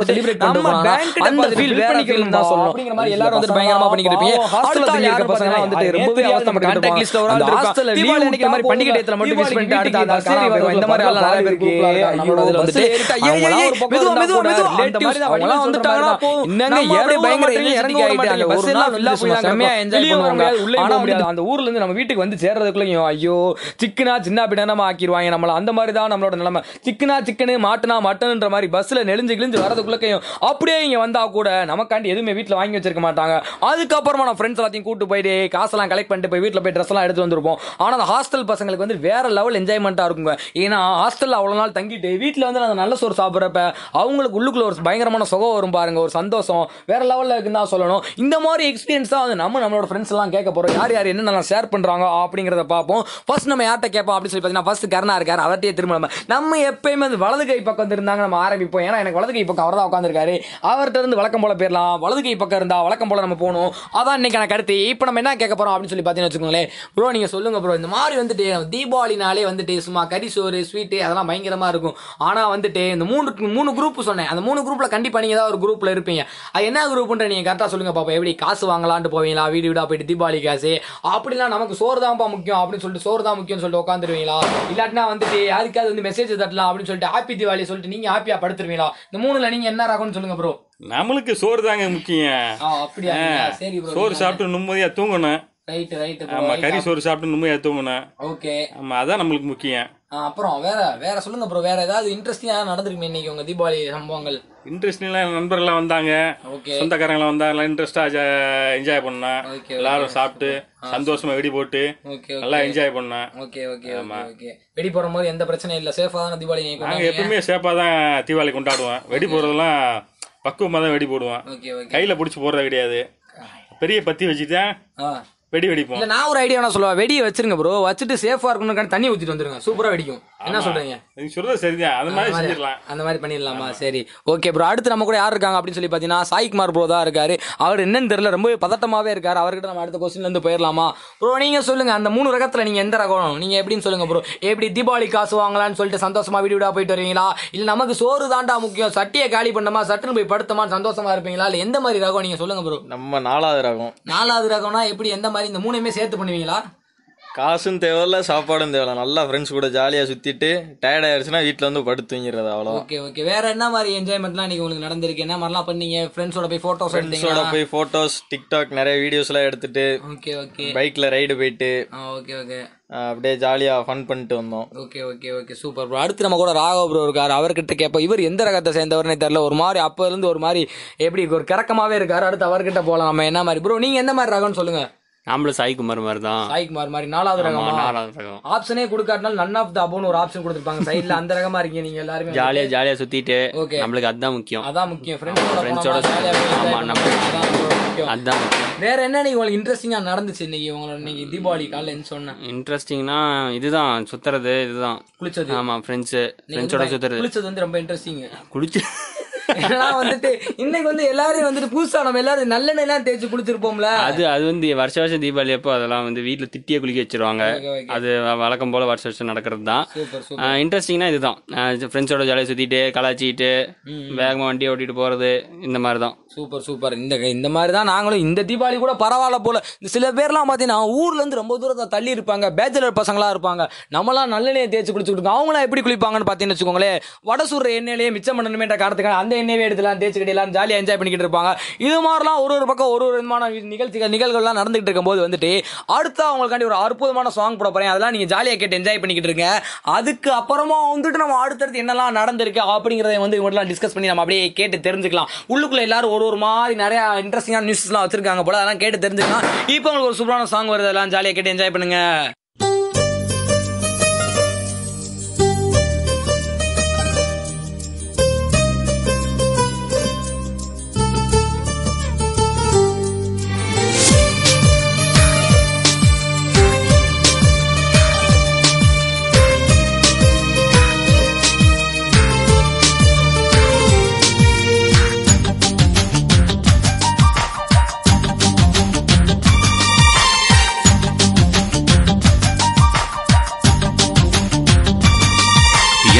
நம்ம போனாங்க bank கிட்ட அந்த பார்த்துட்டு ஃபீல் fill வேற பண்ணிக்கிறோம் ஃபீல் தான் பா. சொல்லணும் அப்படிங்கிற மாதிரி எல்லாரும் வந்துட்டு பயங்கரமா பண்ணிக்கிட்டு இருப்பீங்க. ஹாஸ்டல்ல அடுத்த ஆள் இருக்க யாரு பசங்க வந்துட்டு பார்த்தீங்கன்னா, ரொம்பவே நேத்து அவஸ்தை contact பண்ணிட்டு list ல ஒரு ஆள் அந்த இருக்கான். ஹாஸ்டல்ல தீபாவளி leave அன்னைக்கு இந்த மாதிரி விட்டா பண்டிகை டயத்துல மட்டும் wish பண்ணிட்டு அடுத்த வீட்டுக்கு அடுத்த சரி வரும். இந்த மாதிரி ஆள் நிறைய பேர் இருக்கு. நம்மளோட இதுல வந்துட்டு அவங்களாம் ஒரு பக்கம் மெதுவா, இருந்தா மெதுவா, கூட மெதுவா. அந்த relatives மாதிரி தான் அவங்களாம் வடிவேல் வந்துட்டாங்கன்னா சொல்ற மாதிரி என்னங்க நம்ம ஏறி அப்படியே பயங்கர பயங்கர energetic energetic ஆயிட்டு அந்த ஆயிட்டு bus எல்லாம் full ஆ போய் தான் செம்மையா கிடக்கும். enjoy வெளிய வர பண்ணுவாங்க. முடியாது, உள்ளே ஆனா போக வந்து முடியாது. அந்த ஊர்ல இருந்து நம்ம வீட்டுக்கு வந்து சேர்றதுக்குள்ளயும் ஐயோ சிக்கனா சின்ன பின்னமா ஆக்கிடுவாங்க நம்மள அந்த மாதிரி தான் நம்மளோட நிலைமை சிக்கனா சிக்கனு மாட்டுனா மட்டன்ன்ற மாதிரி பஸ்ல நெளிஞ்சு கிழிஞ்சு வரதுக்குள்ளக்கையும் அப்படியே இங்க வந்தா கூட நமக்காண்டி எதுவுமே வீட்ல வாங்கி வச்சிருக்க மாட்டாங்க அதுக்கப்புறமா நம்ம ஃப்ரெண்ட்ஸ் எல்லாத்தையும் கூட்டு போயிட்டு காசெல்லாம் கலெக்ட் பண்ணிட்டு போய் வீட்ல போய் ட்ரெஸ் எல்லாம் எடுத்து வந்திருப்போம் ஆனா அந்த ஹாஸ்டல் பசங்களுக்கு வந்து வேற லெவல் என்ஜாய்மெண்ட்டா இருக்குங்க ஏன்னா ஹாஸ்டல்ல அவ்வளவு நாள் தங்கிட்டு வீட்ல வந்து அந்த நல்ல சோறு சாப்பிட்றப்ப அவங்களுக்கு உள்ளுக்குள்ள ஒரு பயங்கரமான சுகம் வரும் பாருங்க ஒரு சந்தோஷம் வேற லெவல்ல இருக்குன்னு தான் சொல்லணும் இந்த மாதிரி எக்ஸ்பீரியன்ஸ் தான் வந்து நம்ம நம்மளோட ஃப்ரெண்ட்ஸ் எல்லாம் கேட்க போறோம் யார் யார் என்னென்ன ஷேர் பண்றாங்க அப்படிங்கறத பார்ப்போம் ஃபர்ஸ்ட் நம்ம யார்கிட்ட கேட்போம் அப்படின்னு சொல்லி பார்த்தீங்கன்னா ஃபர்ஸ்ட் கருணா இருக்காரு அவர்கிட்டயே திரும்ப நம்ம நம்ம எப்பயுமே வந்து வலது கை பக்கம் வந்து இருந்தாங்க நம்ம ஆரம்பிப்போம் ஏன்னா எனக்கு வலது கை பக்கம் அவர் தான் உட்காந்துருக்காரு அவர்கிட்ட இருந்து வழக்கம் போல போயிடலாம் வலது கை பக்கம் இருந்தா வழக்கம் போல நம்ம போகணும் அதான் இன்னைக்கான கருத்து இப்போ நம்ம என்ன கேட்க போறோம் அப்படின்னு சொல்லி பார்த்தீங்கன்னு வச்சுக்கோங்களேன் ப்ரோ நீங்க சொல்லுங்க ப்ரோ இந்த மாதிரி வந்துட்டு தீபாவளினாலே வந்துட்டு சும்மா கறி சோறு ஸ்வீட்டு அதெல்லாம் பயங்கரமா இருக்கும் ஆனா வந்துட்டு இந்த மூணு மூணு குரூப் சொன்னேன் அந்த மூணு குரூப்ல கண்டிப்பா நீங்க ஏதாவது ஒரு குரூப்ல இருப்பீங்க அது என்ன குரூப்ன்ற நீங்க கரெக்டா சொல்லுங்க பாப்பா எப்படி காசு வாங்கலான்ட்டு போவீங்களா வீடு வீடா போயிட்டு தீபாவளி காசு அப்படிலாம் நமக்கு சோறு தான்ப்பா முக்கியம் அப்படின்னு சொல்லிட்டு சோறு தான் முக்கியம்னு சொல்லிட்டு உட்காந்துருவீங்களா இல்லாட்டினா வந்துட்டு யாருக்காவது வந்து மெசேஜ் தட்டலாம் அப்படின்னு சொல்லிட்டு ஹாப்பி தீபாவளி சொல்லிட்டு நீங்க ஹாப்பியா படுத்துருவீங்களா இந்த மூணுல நீங்க என்ன ரகம்னு சொல்லுங்க ப்ரோ நம்மளுக்கு சோறு தாங்க முக்கியம் அப்படியா ஆ, சரி ப்ரோ சோறு சாப்பிட்டு நிம்மதியா தூங்கணும் ரைட் ரைட் ஆமா கறி சோறு சாப்பிட்டு நிம்மதியா தூங்கணும் ஓகே ஆமா அதான் நம்மளுக்கு முக்கியம் அப்புறம் வேற வேற சொல்லுங்க ப்ரோ வேற ஏதாவது இன்ட்ரெஸ்டிங்கா நடந்திருக்குமே இன்னைக்கு உங்க தீபாவளி சம்பவங்கள் இன்ட்ரெஸ்ட்லாம் நண்பர்கள்லாம் வந்தாங்க ஓகே சொந்தக்காரங்களாம் வந்தாங்க இன்ட்ரெஸ்டா என்ஜாய் பண்ணோம் Okay, எல்லாரும் சாப்பிட்டு சந்தோஷமா வெடி போட்டு ஓகே நல்லா என்ஜாய் பண்ணோம் ஓகே ஓகே ஓகே வெடி போடும் போது எந்த பிரச்சனையும் இல்ல சேஃபா தானே தீபாவளி நீங்க நாங்க கொண்டாடுவீங்க? எப்பவுமே சேஃபா தான் தீபாவளி கொண்டாடுவோம் வெடி போடுறதெல்லாம் பக்குவமா தான் வெடி போடுவோம் ஓகே ஓகே கையில பிடிச்சி போடுறது கிடையாது பெரிய பத்தி வச்சுதான் ஆ. வெடி வெடிப்போம் இல்ல நான் ஒரு ஐடியா என்ன சொல்லுவேன் வெடியை வச்சிருங்க ப்ரோ வச்சுட்டு சேஃபா இருக்கணும் தண்ணி ஊத்திட்டு வந்துருங்க சூப்பரா வெடிக்கும் என்ன சொல்றீங்க நீங்க சொல்றது சரிதான் அந்த மாதிரி செஞ்சிடலாம் அந்த மாதிரி பண்ணிடலாமா சரி ஓகே ப்ரோ அடுத்து நம்ம கூட யார் இருக்காங்க அப்படின்னு சொல்லி பார்த்தீங்கன்னா சாய்குமார் ப்ரோ தான் இருக்காரு அவர் என்னன்னு தெரியல ரொம்பவே பதட்டமாவே இருக்காரு அவர்கிட்ட நம்ம அடுத்த கொஸ்டின்ல இருந்து போயிடலாமா ப்ரோ நீங்க சொல்லுங்க அந்த மூணு ரகத்துல நீங்க எந்த ரகம் நீங்க எப்படின்னு சொல்லுங்க ப்ரோ எப்படி தீபாவளி காசு வாங்கலாம்னு சொல்லிட்டு சந்தோஷமா வீடு வீடா போயிட்டு வருவீங்களா இல்ல நமக்கு சோறு தாண்டா முக்கியம் சட்டியை காலி பண்ணமா சட்டுன்னு போய் படுத்தமா சந்தோஷமா இருப்பீங்களா இல்ல எந்த மாதிரி ரகம் நீங்க சொல்லுங்க ப்ரோ நம்ம நாலாவது ரகம் நாலாவது ரகம்னா எப்படி எந்த மாதிரி இந்த மூணுமே சேர்த்து பண்ணுவீங்களா காசும் தேவையில்ல சாப்பாடும் தேவையில்ல நல்லா ஃப்ரெண்ட்ஸ் கூட ஜாலியாக சுற்றிட்டு டயர்ட் ஆயிடுச்சுன்னா வீட்டில் வந்து படுத்து தூங்கிடுறது அவ்வளோதான் ஓகே ஓகே வேற என்ன மாதிரி என்ஜாய்மெண்ட்லாம் நீங்க உங்களுக்கு நடந்திருக்கு என்ன மாதிரிலாம் பண்ணீங்க ஃப்ரெண்ட்ஸோட போய் போட்டோஸ் ஃப்ரெண்ட்ஸோட எடுத்தீங்களா போய் ஃபோட்டோஸ் டிக்டாக் நிறைய வீடியோஸ்லாம் எடுத்துட்டு ஓகே ஓகே பைக்கில் ரைடு போயிட்டு ஓகே ஓகே அஹ் அப்படியே ஜாலியாக ஃபன் பண்ணிட்டு வந்தோம் okay okay okay super bro அடுத்து நம்ம கூட ராகவ ப்ரோ இருக்காரு அவர்கிட்ட கேட்போம் இவர் எந்த ரகத்தை சேர்ந்தவர்னே தெரியல ஒரு மாதிரி அப்ப இருந்து ஒரு மாதிரி எப்படி ஒரு கிறக்கமாவே இருக்காரு அடுத்து அவர்கிட்ட போலாம் நம்ம என்ன மாதிரி ப்ரோ நீங்க எந்த மாதிரி ரகம்னு சொல்லுங்க நாமளும் சாய்குமார் மாதிரி தான் சாய்குமார் மாதிரி நாலாவது ஆமா, ரகமா நாலாவது ரகம் ஆப்ஷனே கொடுக்காட்டினாலும் நன் ஆஃப் த அபோன்னு ஒரு ஆப்ஷன் கொடுத்துருப்பாங்க சைடுல அந்த ரகமா இருக்கீங்க நீங்க எல்லாருமே ஜாலியா ஜாலியா சுத்திட்டு Okay. நம்மளுக்கு அதுதான் முக்கியம் அதான் முக்கியம் ஃப்ரெண்ட்ஸோட Friends-ஓட ஆமா, நம்ம- முக்கியம் அதுதான் முக்கியம் வேற என்ன நீங்க உங்களுக்கு இன்ட்ரெஸ்டிங்கா நடந்துச்சு இன்னைக்கு உங்களோட இன்னைக்கு தீபாவளி காலைல என்ன சொன்னேன் இன்ட்ரெஸ்டிங்னா இதுதான் சுத்துறது இதுதான் குளிச்சது ஆமா ஃப்ரெண்ட்ஸ் நீங்க ஃப்ரெண்ட்ஸோட வந்து சுத்துறது குளிச்சது வந்து ரொம்ப இன்ட்ரெஸ்டிங் குளிச்சு ஏன்னா வந்துட்டு இன்னைக்கு வந்து எல்லாரும் வந்துட்டு புதுசா நம்ம எல்லாரும் நல்லெண்ணெய் எல்லாம் தேய்ச்சி குளிச்சிருப்போம்ல அது அது வந்து வருஷ வருஷம் தீபாவளி அப்போ அதெல்லாம் வந்து வீட்ல திட்டியே குளிக்க வச்சிருவாங்க Okay, okay. அது வழக்கம் போல வருஷ வருஷம் நடக்கிறது தான் சூப்பர் சூப்பர் இன்ட்ரெஸ்டிங்னா இதுதான் ஃப்ரெண்ட்ஸோட ஜாலியாக சுத்திட்டு கலாச்சிட்டு வேகமா வண்டி ஓட்டிட்டு போறது இந்த மாதிரி தான் சூப்பர் சூப்பர் இந்த இந்த மாதிரி தான் நாங்களும் இந்த தீபாவளி கூட பரவாயில்ல போல இந்த சில பேர்லாம் பார்த்தீங்கன்னா ஊர்ல இருந்து ரொம்ப தூரத்தை தள்ளி இருப்பாங்க பேச்சுலர் பசங்களா இருப்பாங்க நம்மளாம் நல்லெண்ணெயை தேய்ச்சி குளிச்சுட்டு இருக்கோம் அவங்களாம் எப்படி குளிப்பாங்கன்னு பார்த்தீங்கன்னு வச்சுக்கோங்களேன் வட சுடுற எண்ணெயிலேயே மிச்சம் பண்ணணுமேன்ற காரணத்துக்காக அந்த எண்ணெயை எடுத்துலாம் தேய்ச்சி கட்டிலாம் ஜாலியாக என்ஜாய் பண்ணிக்கிட்டு இருப்பாங்க இது மாதிரிலாம் ஒரு ஒரு பக்கம் ஒரு ஒரு விதமான நிகழ்ச்சிகள் நிகழ்வுகள்லாம் நடந்துகிட்டு இருக்கும்போது வந்துட்டு அடுத்து அவங்களுக்காண்டி ஒரு அற்புதமான சாங் போட போறேன் அதெல்லாம் நீங்க ஜாலியாக கேட்டு என்ஜாய் பண்ணிக்கிட்டு இருங்க அதுக்கு அப்புறமா வந்துட்டு நம்ம அடுத்தடுத்து என்னெல்லாம் நடந்திருக்கு அப்படிங்கிறத வந்து இவங்கெல்லாம் டிஸ்கஸ் பண்ணி நம்ம அப்படியே கேட்டு தெரிஞ்சுக்கலாம் உள்ளுக்குள்ள எல்லாரும் ஒரு ஒரு மாதிரி நிறைய இன்ட்ரெஸ்டிங்கான நியூஸ்லாம் வச்சிருக்காங்க போல அதெல்லாம் கேட்டு தெரிஞ்சுக்கலாம் இப்போ உங்களுக்கு ஒரு சூப்பரான சாங் வருது அதெல்லாம் ஜாலியாக கேட்டு என்ஜாய் பண்ணுங்க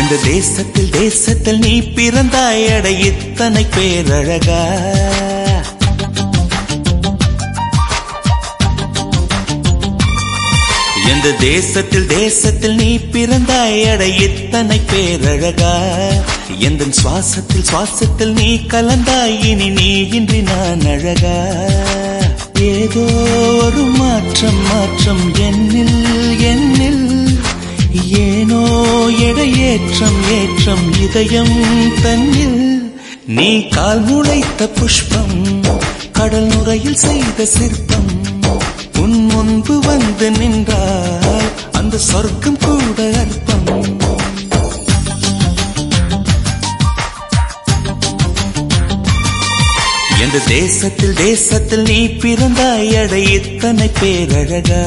இந்த தேசத்தில் தேசத்தில் நீ பிறந்தாய் அட இத்தனை பேரழகா எந்த தேசத்தில் தேசத்தில் நீ பிறந்தாய் அட இத்தனை பேரழகா எந்த சுவாசத்தில் சுவாசத்தில் நீ கலந்தாய் இனி நீ இன்றி நான் அழகா ஏதோ ஒரு மாற்றம் மாற்றம் என்னில் என்னில் ஏனோ எடையேற்றம் ஏற்றம் இதயம் தன்னில் நீ கால் முளைத்த புஷ்பம் கடல் நுரையில் செய்த சிற்பம் உன் முன்பு வந்து நின்றால் அந்த சொர்க்கம் கூட அற்பம் எந்த தேசத்தில் தேசத்தில் நீ பிறந்தாய் அட இத்தனை பேரழகா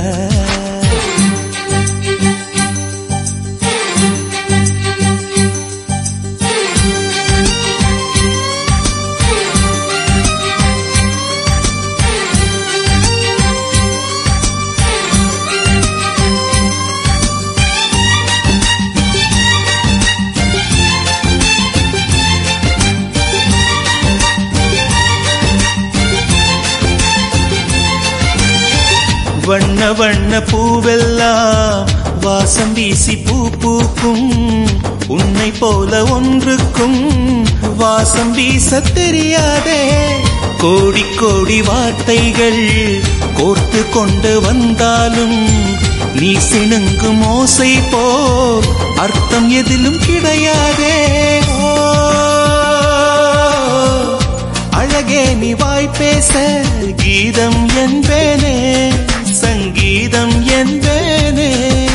வண்ண வண்ண பூவெல்லாம் வாசம் வீசி பூ பூக்கும் உன்னை போல ஒன்றுக்கும் வாசம் வீச தெரியாதே கோடி கோடி வார்த்தைகள் கோர்த்து கொண்டு வந்தாலும் நீ சிணுங்கும் ஓசை போர் அர்த்தம் எதிலும் கிடையாதே ஓ அழகே நீ வாய் பேச கீதம் என்பேனே சங்கீதம் என்பேனே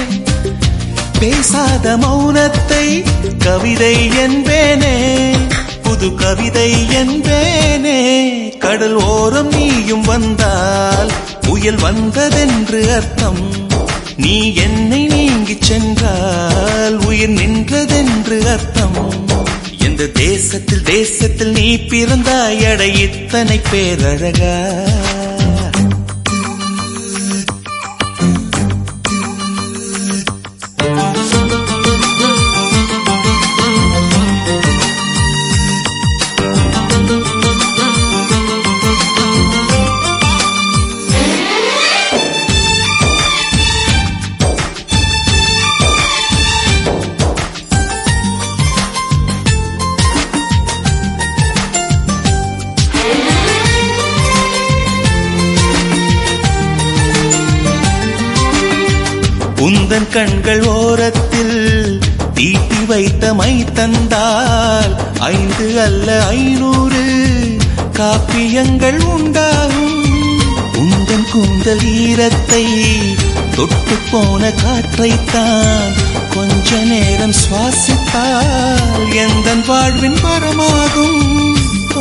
பேசாத மௌனத்தை கவிதை என்பேனே புது கவிதை என்பேனே கடல் ஓரம் நீயும் வந்தால் புயல் வந்ததென்று அர்த்தம் நீ என்னை நீங்கிச் சென்றால் உயிர் நின்றதென்று அர்த்தம் எந்த தேசத்தில் தேசத்தில் நீ பிறந்தாய் அட இத்தனை பேரழகா உந்தன் கண்கள் ஓரத்தில் தீட்டி வைத்த மை தந்தால் ஐந்து அல்ல ஐநூறு காப்பியங்கள் உண்டாகும் உந்தன் கூந்தல் ஈரத்தை தொட்டு போன காற்றைத்தான் கொஞ்ச நேரம் சுவாசித்தால் எந்த வாழ்வின் மரமாகும் ஓ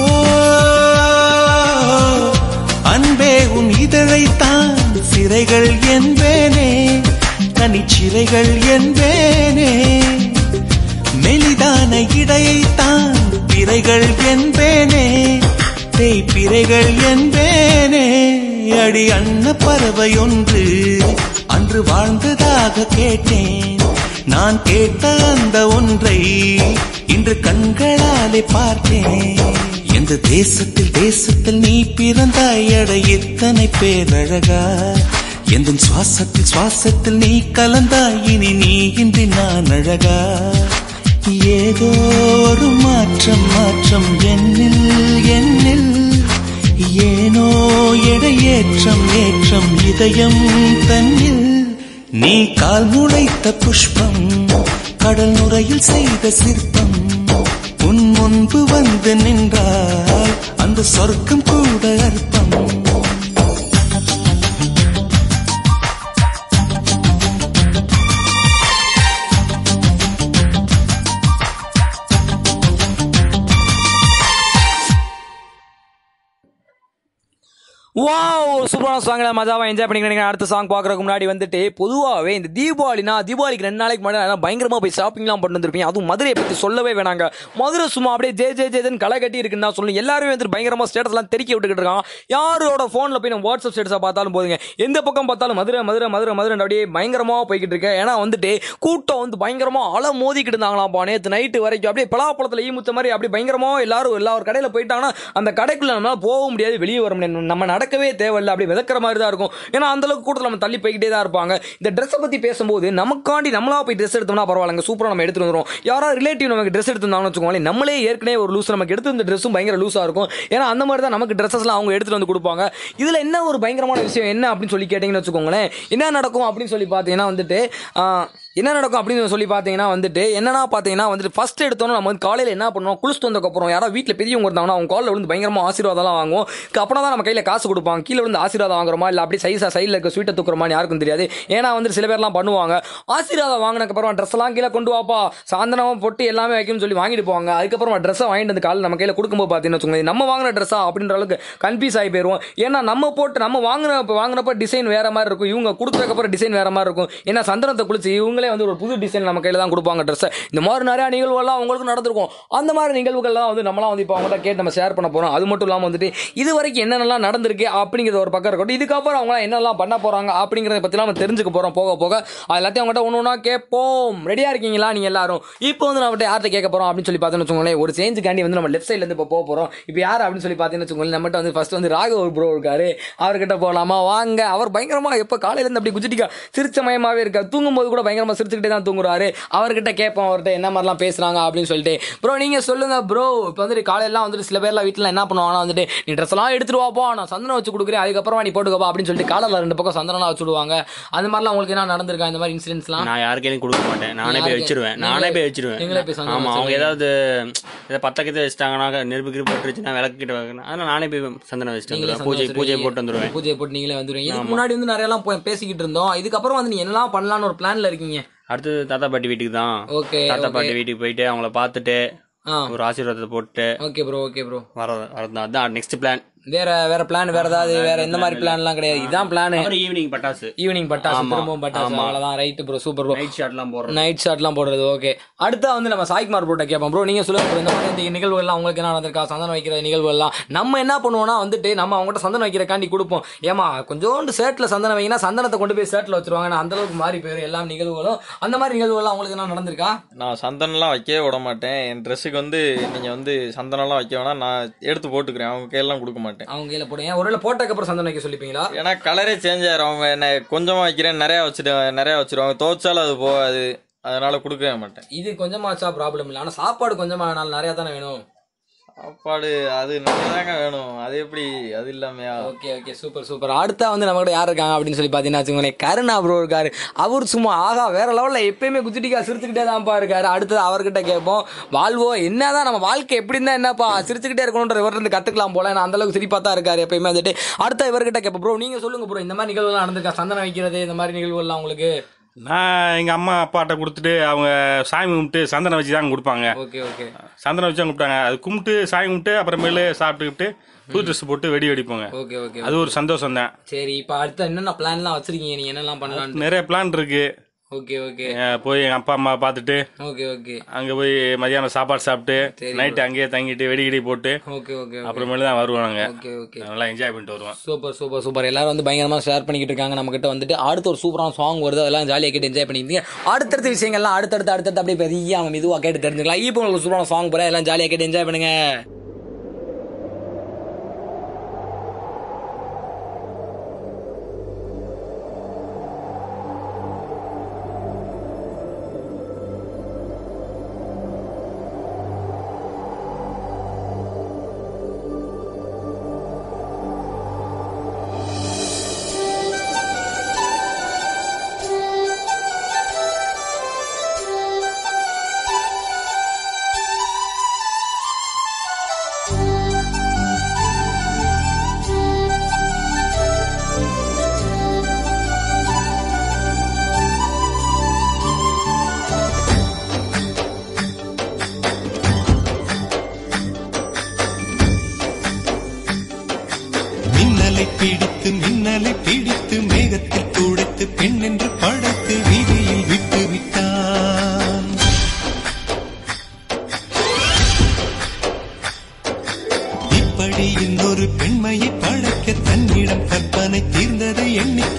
அன்பே உன் இதழைத்தான் சிறைகள் என்பேனே தனிச்சிறைகள் என்பேனே மெலிதான இடையைத்தான் பிறைகள் என்பேனே தேய்பிறைகள் என்பேனே அடி அன்ன பறவை ஒன்று அன்று வாழ்ந்ததாக கேட்டேன் நான் கேட்ட அந்த ஒன்றை இன்று கண்களாலே பார்த்தேன் எந்த தேசத்தில் தேசத்தில் நீ பிறந்தாய் அட எத்தனை பேரழகா எந்த சுவாசத்தில் சுவாசத்தில் நீ கலந்தாய் இனி நீ இன்றி நான் அழகா ஏதோ ஒரு மாற்றம் மாற்றம் என்னில் என்னில் ஏனோ எடையேற்றம் ஏற்றம் இதயம் தன்னில் நீ கால் முளைத்த புஷ்பம் கடல் நுரையில் செய்த சிற்பம் உன் முன்பு வந்து நின்றால் அந்த சொர்க்கம் கூட அற்பம் வாவ் சூப்பரான சாங்ல மஜாவா என்ஜாய் பண்ணிக்கிறீங்க அடுத்த சாங் பார்க்கறதுக்கு முன்னாடி வந்துட்டு பொதுவாகவே இந்த தீபாவளினா தீபாவளிக்கு ரெண்டு நாளைக்கு முன்னாடி நான் பயங்கரமா போய் ஷாப்பிங்லாம் பண்ணிட்டு வந்திருப்பீங்க அதுவும் மதுரையை பத்தி சொல்லவே வேணாங்க மதுரை சும்மா அப்படியே ஜே ஜே ஜேஜன் களை கட்டி இருக்குன்னு தான் சொல்லணும் எல்லாருமே வந்து பயங்கரமா ஸ்டேட்டஸ்லாம் தெறிக்க விட்டுக்கிட்டு இருக்காங்க யாரோட ஃபோனில் போய் நம்ம வாட்ஸ்அப் ஸ்டேட்டஸாக பார்த்தாலும் போதுங்க எந்த பக்கம் பார்த்தாலும் மதுரை மதுரை மதுரை மதுரை அப்படியே பயங்கரமா போய்கிட்டு இருக்கு ஏன்னா வந்துட்டு கூட்டம் வந்து பயங்கரமா அலை மோதிக்கிட்டு இருந்தாங்களாம் நேற்று நைட்டு வரைக்கும் அப்படியே பலாப்பழத்தில் ஈ முத்த மாதிரி அப்படி பயங்கரமா எல்லாரும் எல்லா ஒரு கடையில் போயிட்டாங்கன்னா அந்த கடைக்குள்ள நம்மளால போக முடியாது வெளியே வர முடியாது நம்ம நடக்கவே தேவையில்லை அப்படி மிதக்கிற மாதிரி தான் இருக்கும் ஏன்னா அந்த அளவுக்கு கூட்டத்தில் நம்ம தள்ளி போய்கிட்டே தான் இருப்பாங்க இந்த ட்ரெஸ்ஸை பற்றி பேசும்போது நமக்காண்டி நம்மளா போய் ட்ரெஸ் எடுத்தோம்னா பரவாயில்லைங்க சூப்பராக நம்ம எடுத்துட்டு வந்துடும் யாராவது ரிலேட்டிவ் நமக்கு ட்ரெஸ் எடுத்திருந்தாங்கன்னு வச்சுக்கோங்களேன் நம்மளே ஏற்கனவே ஒரு லூஸ் நமக்கு எடுத்து இந்த ட்ரெஸ்ஸும் பயங்கர லூஸாக இருக்கும் ஏன்னா அந்த மாதிரி தான் நமக்கு ட்ரெஸ்ஸஸ்லாம் அவங்க எடுத்துட்டு வந்து கொடுப்பாங்க இதில் என்ன ஒரு பயங்கரமான விஷயம் என்ன அப்படின்னு சொல்லி கேட்டிங்கன்னு வச்சுக்கோங்களேன் என்ன நடக்கும் அப்படின்னு சொல்லி பார்த்தீங்கன்னா வந்துட்டு ஆஹ், என்ன நடக்கும் அப்படின்னு சொல்லி பார்த்தீங்கன்னா வந்துட்டு என்னன்னா பார்த்தீங்கன்னா வந்துட்டு ஃபர்ஸ்ட் எடுத்தோன்னா நம்ம வந்து காலையில் என்ன பண்ணுவோம் குளிச்சுட்டு வந்ததுக்கப்புறம் யாராவது வீட்டில் பெரியவங்க இருந்தாங்கன்னா அவங்க காலில் விழுந்து பயங்கரமாக ஆசீர்வாதம்லாம் வாங்குவோம் அப்புறம் தான் நம்ம கையில் காசு கொடுப்பாங்க கீழே விழுந்து ஆசீர்வாதம் வாங்குறோமா இல்லை அப்படி சைஸாக சைடில் இருக்க ஸ்வீட்டை தூக்குறோமான்னு யாருக்கும் தெரியாது ஏன்னா வந்துட்டு சில பேர்லாம் பண்ணுவாங்க ஆசீர்வாதம் வாங்கினதுக்கப்புறம் ட்ரெஸ் எல்லாம் கீழே கொண்டு வாப்பா சாந்தனமாக பொட்டு எல்லாமே வைக்கணும்னு சொல்லி வாங்கிட்டு போவாங்க அதுக்கப்புறம் ட்ரெஸ்ஸை வாங்கிட்டு வந்து காலையில் நம்ம கையில் கொடுக்கும்போது பார்த்தீங்கன்னு வச்சுக்கோங்க நம்ம வாங்கின ட்ரெஸ்ஸா அப்படின்ற அளவுக்கு கன்ஃபியூஸ் ஆகி போயிடுவோம் ஏன்னா நம்ம போட்டு நம்ம வாங்கின வாங்கினப்ப டிசைன் வேற மாதிரி இருக்கும் இவங்க கொடுத்ததுக்கப்புறம் டிசைன் வேற மாதிரி இருக்கும் ஏன்னா சந்தனத்தை குளிச்சு இவங்களே வந்து ஒரு புது டிசைன் நம்ம கையில் தான் கொடுப்பாங்க ட்ரெஸ்ஸை இந்த மாதிரி நிறைய நிகழ்வுகள்லாம் அவங்களுக்கு நடந்திருக்கும் அந்த மாதிரி நிகழ்வுகள்லாம் வந்து நம்மளாம் வந்து இப்போ அவங்கள்ட்ட கேட்டு நம்ம ஷேர் பண்ண போகிறோம் அது மட்டும் இல்லாமல் வந்துட்டு இது வரைக்கும் என்னென்னலாம் நடந்திருக்கு அப்படிங்கிறது ஒரு பக்கம் இருக்கட்டும் இதுக்கப்புறம் அவங்க என்னெல்லாம் பண்ண போகிறாங்க அப்படிங்கிறத பற்றிலாம் நம்ம தெரிஞ்சுக்க போகிறோம் போக போக அது எல்லாத்தையும் அவங்கள்ட்ட ஒன்று ஒன்றா கேட்போம் ரெடியாக இருக்கீங்களா நீங்கள் எல்லாரும் இப்போ வந்து நம்ம யார்கிட்ட கேட்க போகிறோம் அப்படின்னு சொல்லி பார்த்தோன்னு வச்சுக்கோங்களேன் ஒரு சேஞ்சுக்காண்டி வந்து நம்ம லெஃப்ட் சைட்லேருந்து இப்போ போக போகிறோம் இப்போ யார் அப்படின்னு சொல்லி பார்த்தீங்கன்னு வச்சுக்கோங்களேன் நம்மகிட்ட வந்து ஃபர்ஸ்ட் வந்து ராகவ் ப்ரோ இருக்காரு அவர்கிட்ட போகலாமா வாங்க அவர் பயங்கரமாக எப்போ காலையிலேருந்து அப்படி குச்சிட்டிக்கா சிரிச்ச மயமாகவே இருக்கார் தூங்கும்போது கூட பயங்கரமாக சிரிச்சுக்கிட்டே தான் தூங்குறாரு அவர்கிட்ட கேட்போம் அவர்கிட்ட என்ன மாதிரிலாம் பேசுகிறாங்க அப்படின்னு சொல்லிட்டு ப்ரோ நீங்கள் சொல்லுங்கள் ப்ரோ இப்போ வந்துட்டு காலையெல்லாம் வந்துட்டு சில பேர்லாம் வீட்டில் என்ன பண்ணுவாங்கன்னா வந்துட்டு நீ ட்ரெஸ் எல்லாம் எடுத்துட்டு வாப்பா நான் சந்தனம் வச்சு கொடுக்குறேன் அதுக்கப்புறமா நீ போட்டுக்கப்பா அப்படின்னு சொல்லிட்டு காலையில் ரெண்டு பக்கம் சந்தனம்லாம் வச்சு விடுவாங்க அந்த மாதிரிலாம் உங்களுக்கு என்ன நடந்திருக்கா இந்த மாதிரி இன்சிடென்ட்ஸ்லாம் நான் யாருக்கையும் கொடுக்க மாட்டேன் நானே போய் யாருக்கு? வச்சிருவேன் நானே நீங்களே- போய் வச்சிருவேன் நீங்களே போய் சந்தனம் ஆமா அவங்க வச்சிருவீங்க. ஏதாவது இதை பத்த கிட்ட வச்சிட்டாங்கன்னா நெருப்பு கிருப்பு பட்டுருச்சுன்னா விளக்கு கிட்ட வைக்கணும் அதனால நானே போய் சந்தனம் வச்சுட்டு நீங்களே வந்துடுவேன் பூஜை சந்தோஷம் பூஜை இருக்கீங்க. போட்டு வந்துடுவேன் பூஜை போட்டு நீங்களே வந்துருவீங்க இதுக்கு முன்னாடி வந்து நிறைய எல்லாம் போய் பேசிக்கிட்டு இருந்தோம் இதுக்கப்புறம் வந்து நீ என்னலாம் பண்ணலாம்னு ஒரு பிளான்ல இருக்கீங்க அடுத்தது தாத்தா பாட்டி வீட்டுக்கு தான் ஓகே தாத்தா பாட்டி வீட்டுக்கு போயிட்டு அவங்கள பார்த்துட்டு ஆ ஒரு ஆசீர்வாதத்தை போட்டு ஓகே ப்ரோ ஓகே ப்ரோ வர வரதான் அதான் நெக்ஸ்ட் பிளான் வேற வேற பிளான் வேற ஏதாவது வேற எந்த மாதிரி பிளான்லாம் கிடையாது இதான் பிளான் அப்புறம் ஈவினிங் பட்டாசு ஈவினிங் பட்டாசு ஆமா. திரும்பவும் பட்டாசு ஆமா. அவ்வளவுதான் right bro super bro night ஷாட்லாம் போடுறோம் நைட் ஷாட்லாம் போடுறது ஓகே அடுத்தா வந்து நம்ம சாய்குமார் ப்ரோட்ட கேட்போம் ப்ரோ நீங்க சொல்லுங்க bro, இந்த மாதிரி இந்த நிகழ்வுகள்லாம் உங்களுக்கு என்ன நடந்திருக்கா சந்தனம் வைக்கிற நிகழ்வுகள்லாம் நம்ம என்ன பண்ணுவோம்னா வந்துட்டு நம்ம அவங்ககிட்ட சந்தனம் வைக்கிறக்காண்டி கொடுப்போம் ஏமா கொஞ்சோண்டு ஷர்ட்ல சந்தனம் வைக்கினா சந்தனத்தை கொண்டு போய் ஷர்ட்ல வச்சிருவாங்க நான் அந்த அளவுக்கு மாறி போயிடும் எல்லா நிகழ்வுகளும் அந்த மாதிரி நிகழ்வுகள்லாம் உங்களுக்கு என்ன நடந்திருக்கா நான் சந்தனம்லாம் வைக்கவே விட மாட்டேன் என் ட்ரெஸ்ஸுக்கு வந்து நீங்கள் வந்து சந்தனம்லாம் வைக்க வேணாம் நான் எடுத்து போட்டுக்கிறேன் அவங்க கையெல்லாம் கொடுக்க மாட்டேன் அவங்க கையில போடுங்க ஒருவேளை போட்டதுக்கு அப்புறம் சந்தனம் வைக்க சொல்லிப்பீங்களா ஏன்னா கலரே சேஞ்ச் ஆயிரும் அவங்க என்ன கொஞ்சமா வைக்கிறேன் நிறையா வச்சுட்டு நிறையா வச்சிருவாங்க துவைச்சாலும் அது போகாது அதனால கொடுக்கவே மாட்டேன் இது கொஞ்சமா வச்சா ப்ராப்ளம் இல்லை ஆனா சாப்பாடு கொஞ்சமா வேணாலும் நிறைய தானே வேணும் சாப்பாடு அது நிறையதாங்க வேணும் அது எப்படி அது இல்லாமையா ஓகே ஓகே சூப்பர் சூப்பர் அடுத்தா வந்து நம்ம கூட யார் இருக்காங்க அப்படின்னு சொல்லி பார்த்தீங்கன்னா வச்சுக்கோங்களேன் கருணா ப்ரோ இருக்காரு அவர் சும்மா ஆகா வேற லெவலில் எப்பயுமே குச்சிட்டிக்கா சிரிச்சுக்கிட்டே தான்ப்பா இருக்காரு அடுத்தது அவர்கிட்ட கேட்போம் வாழ்வோ என்னதான் நம்ம வாழ்க்கை எப்படி இருந்தா என்னப்பா சிரிச்சுக்கிட்டே இருக்கணுன்ற இவர்கிட்ட கத்துக்கலாம் போல நான் அந்த அளவுக்கு சிரிப்பா தான் இருக்காரு எப்பயுமே வந்துட்டு அடுத்த இவர்கிட்ட கேட்போம் ப்ரோ நீங்க சொல்லுங்க ப்ரோ இந்த மாதிரி நிகழ்வுலாம் நடந்திருக்கா சந்தனம் வைக்கிறது இந்த மாதிரி நிகழ்வுகள்லாம் உங்களுக்கு நான் எங்கள் அம்மா அப்பாட்ட கொடுத்துட்டு அவங்க சாமி கும்பிட்டு சந்தனம் வச்சு தான் கொடுப்பாங்க ஓகே ஓகே சந்தனம் வச்சு தான் கும்பிட்டாங்க அது கும்பிட்டு சாமி கும்பிட்டு அப்புறமேலு சாப்பிட்டுக்கிட்டு புது ட்ரெஸ் போட்டு வெடி வெடிப்போங்க ஓகே ஓகே அது ஒரு சந்தோஷம் தான் சரி இப்போ அடுத்த என்னென்ன பிளான்லாம் வச்சிருக்கீங்க நீங்க என்னெல்லாம் பண்ணலாம்னு நிறைய பிளான் இருக்கு ஓகே ஓகே அஹ் போய் எங்கள் அப்பா அம்மா பார்த்துட்டு ஓகே ஓகே அங்கே போய் மதியானம் சாப்பாடு சாப்பிட்டு சரி நைட்டு அங்கேயே தங்கிட்டு வெடி கிடி போட்டு ஓகே ஓகே அப்புறமேலு தான் வருவோம் நாங்கள் ஓகே ஓகே நல்லா என்ஜாய் பண்ணிட்டு வருவோம் சூப்பர் சூப்பர் சூப்பர் எல்லாரும் வந்து பயங்கரமா ஷேர் பண்ணிக்கிட்டு இருக்காங்க நம்ம கிட்ட வந்துட்டு அடுத்த ஒரு சூப்பரான சாங் வருது அதெல்லாம் ஜாலியாக கேட்டு என்ஜாய் பண்ணிக்கிங்க அடுத்தடுத்த விஷயங்கள்லாம் அடுத்தடுத்து அடுத்தடுத்து அப்படியே பெரிய அவன் மெதுவாக கேட்டு தெரிஞ்சுக்கலாம் இப்போ உங்களுக்கு சூப்பரான சாங் போற எல்லாம் ஜாலியாக கேட்டு என்ஜாய் பண்ணுங்க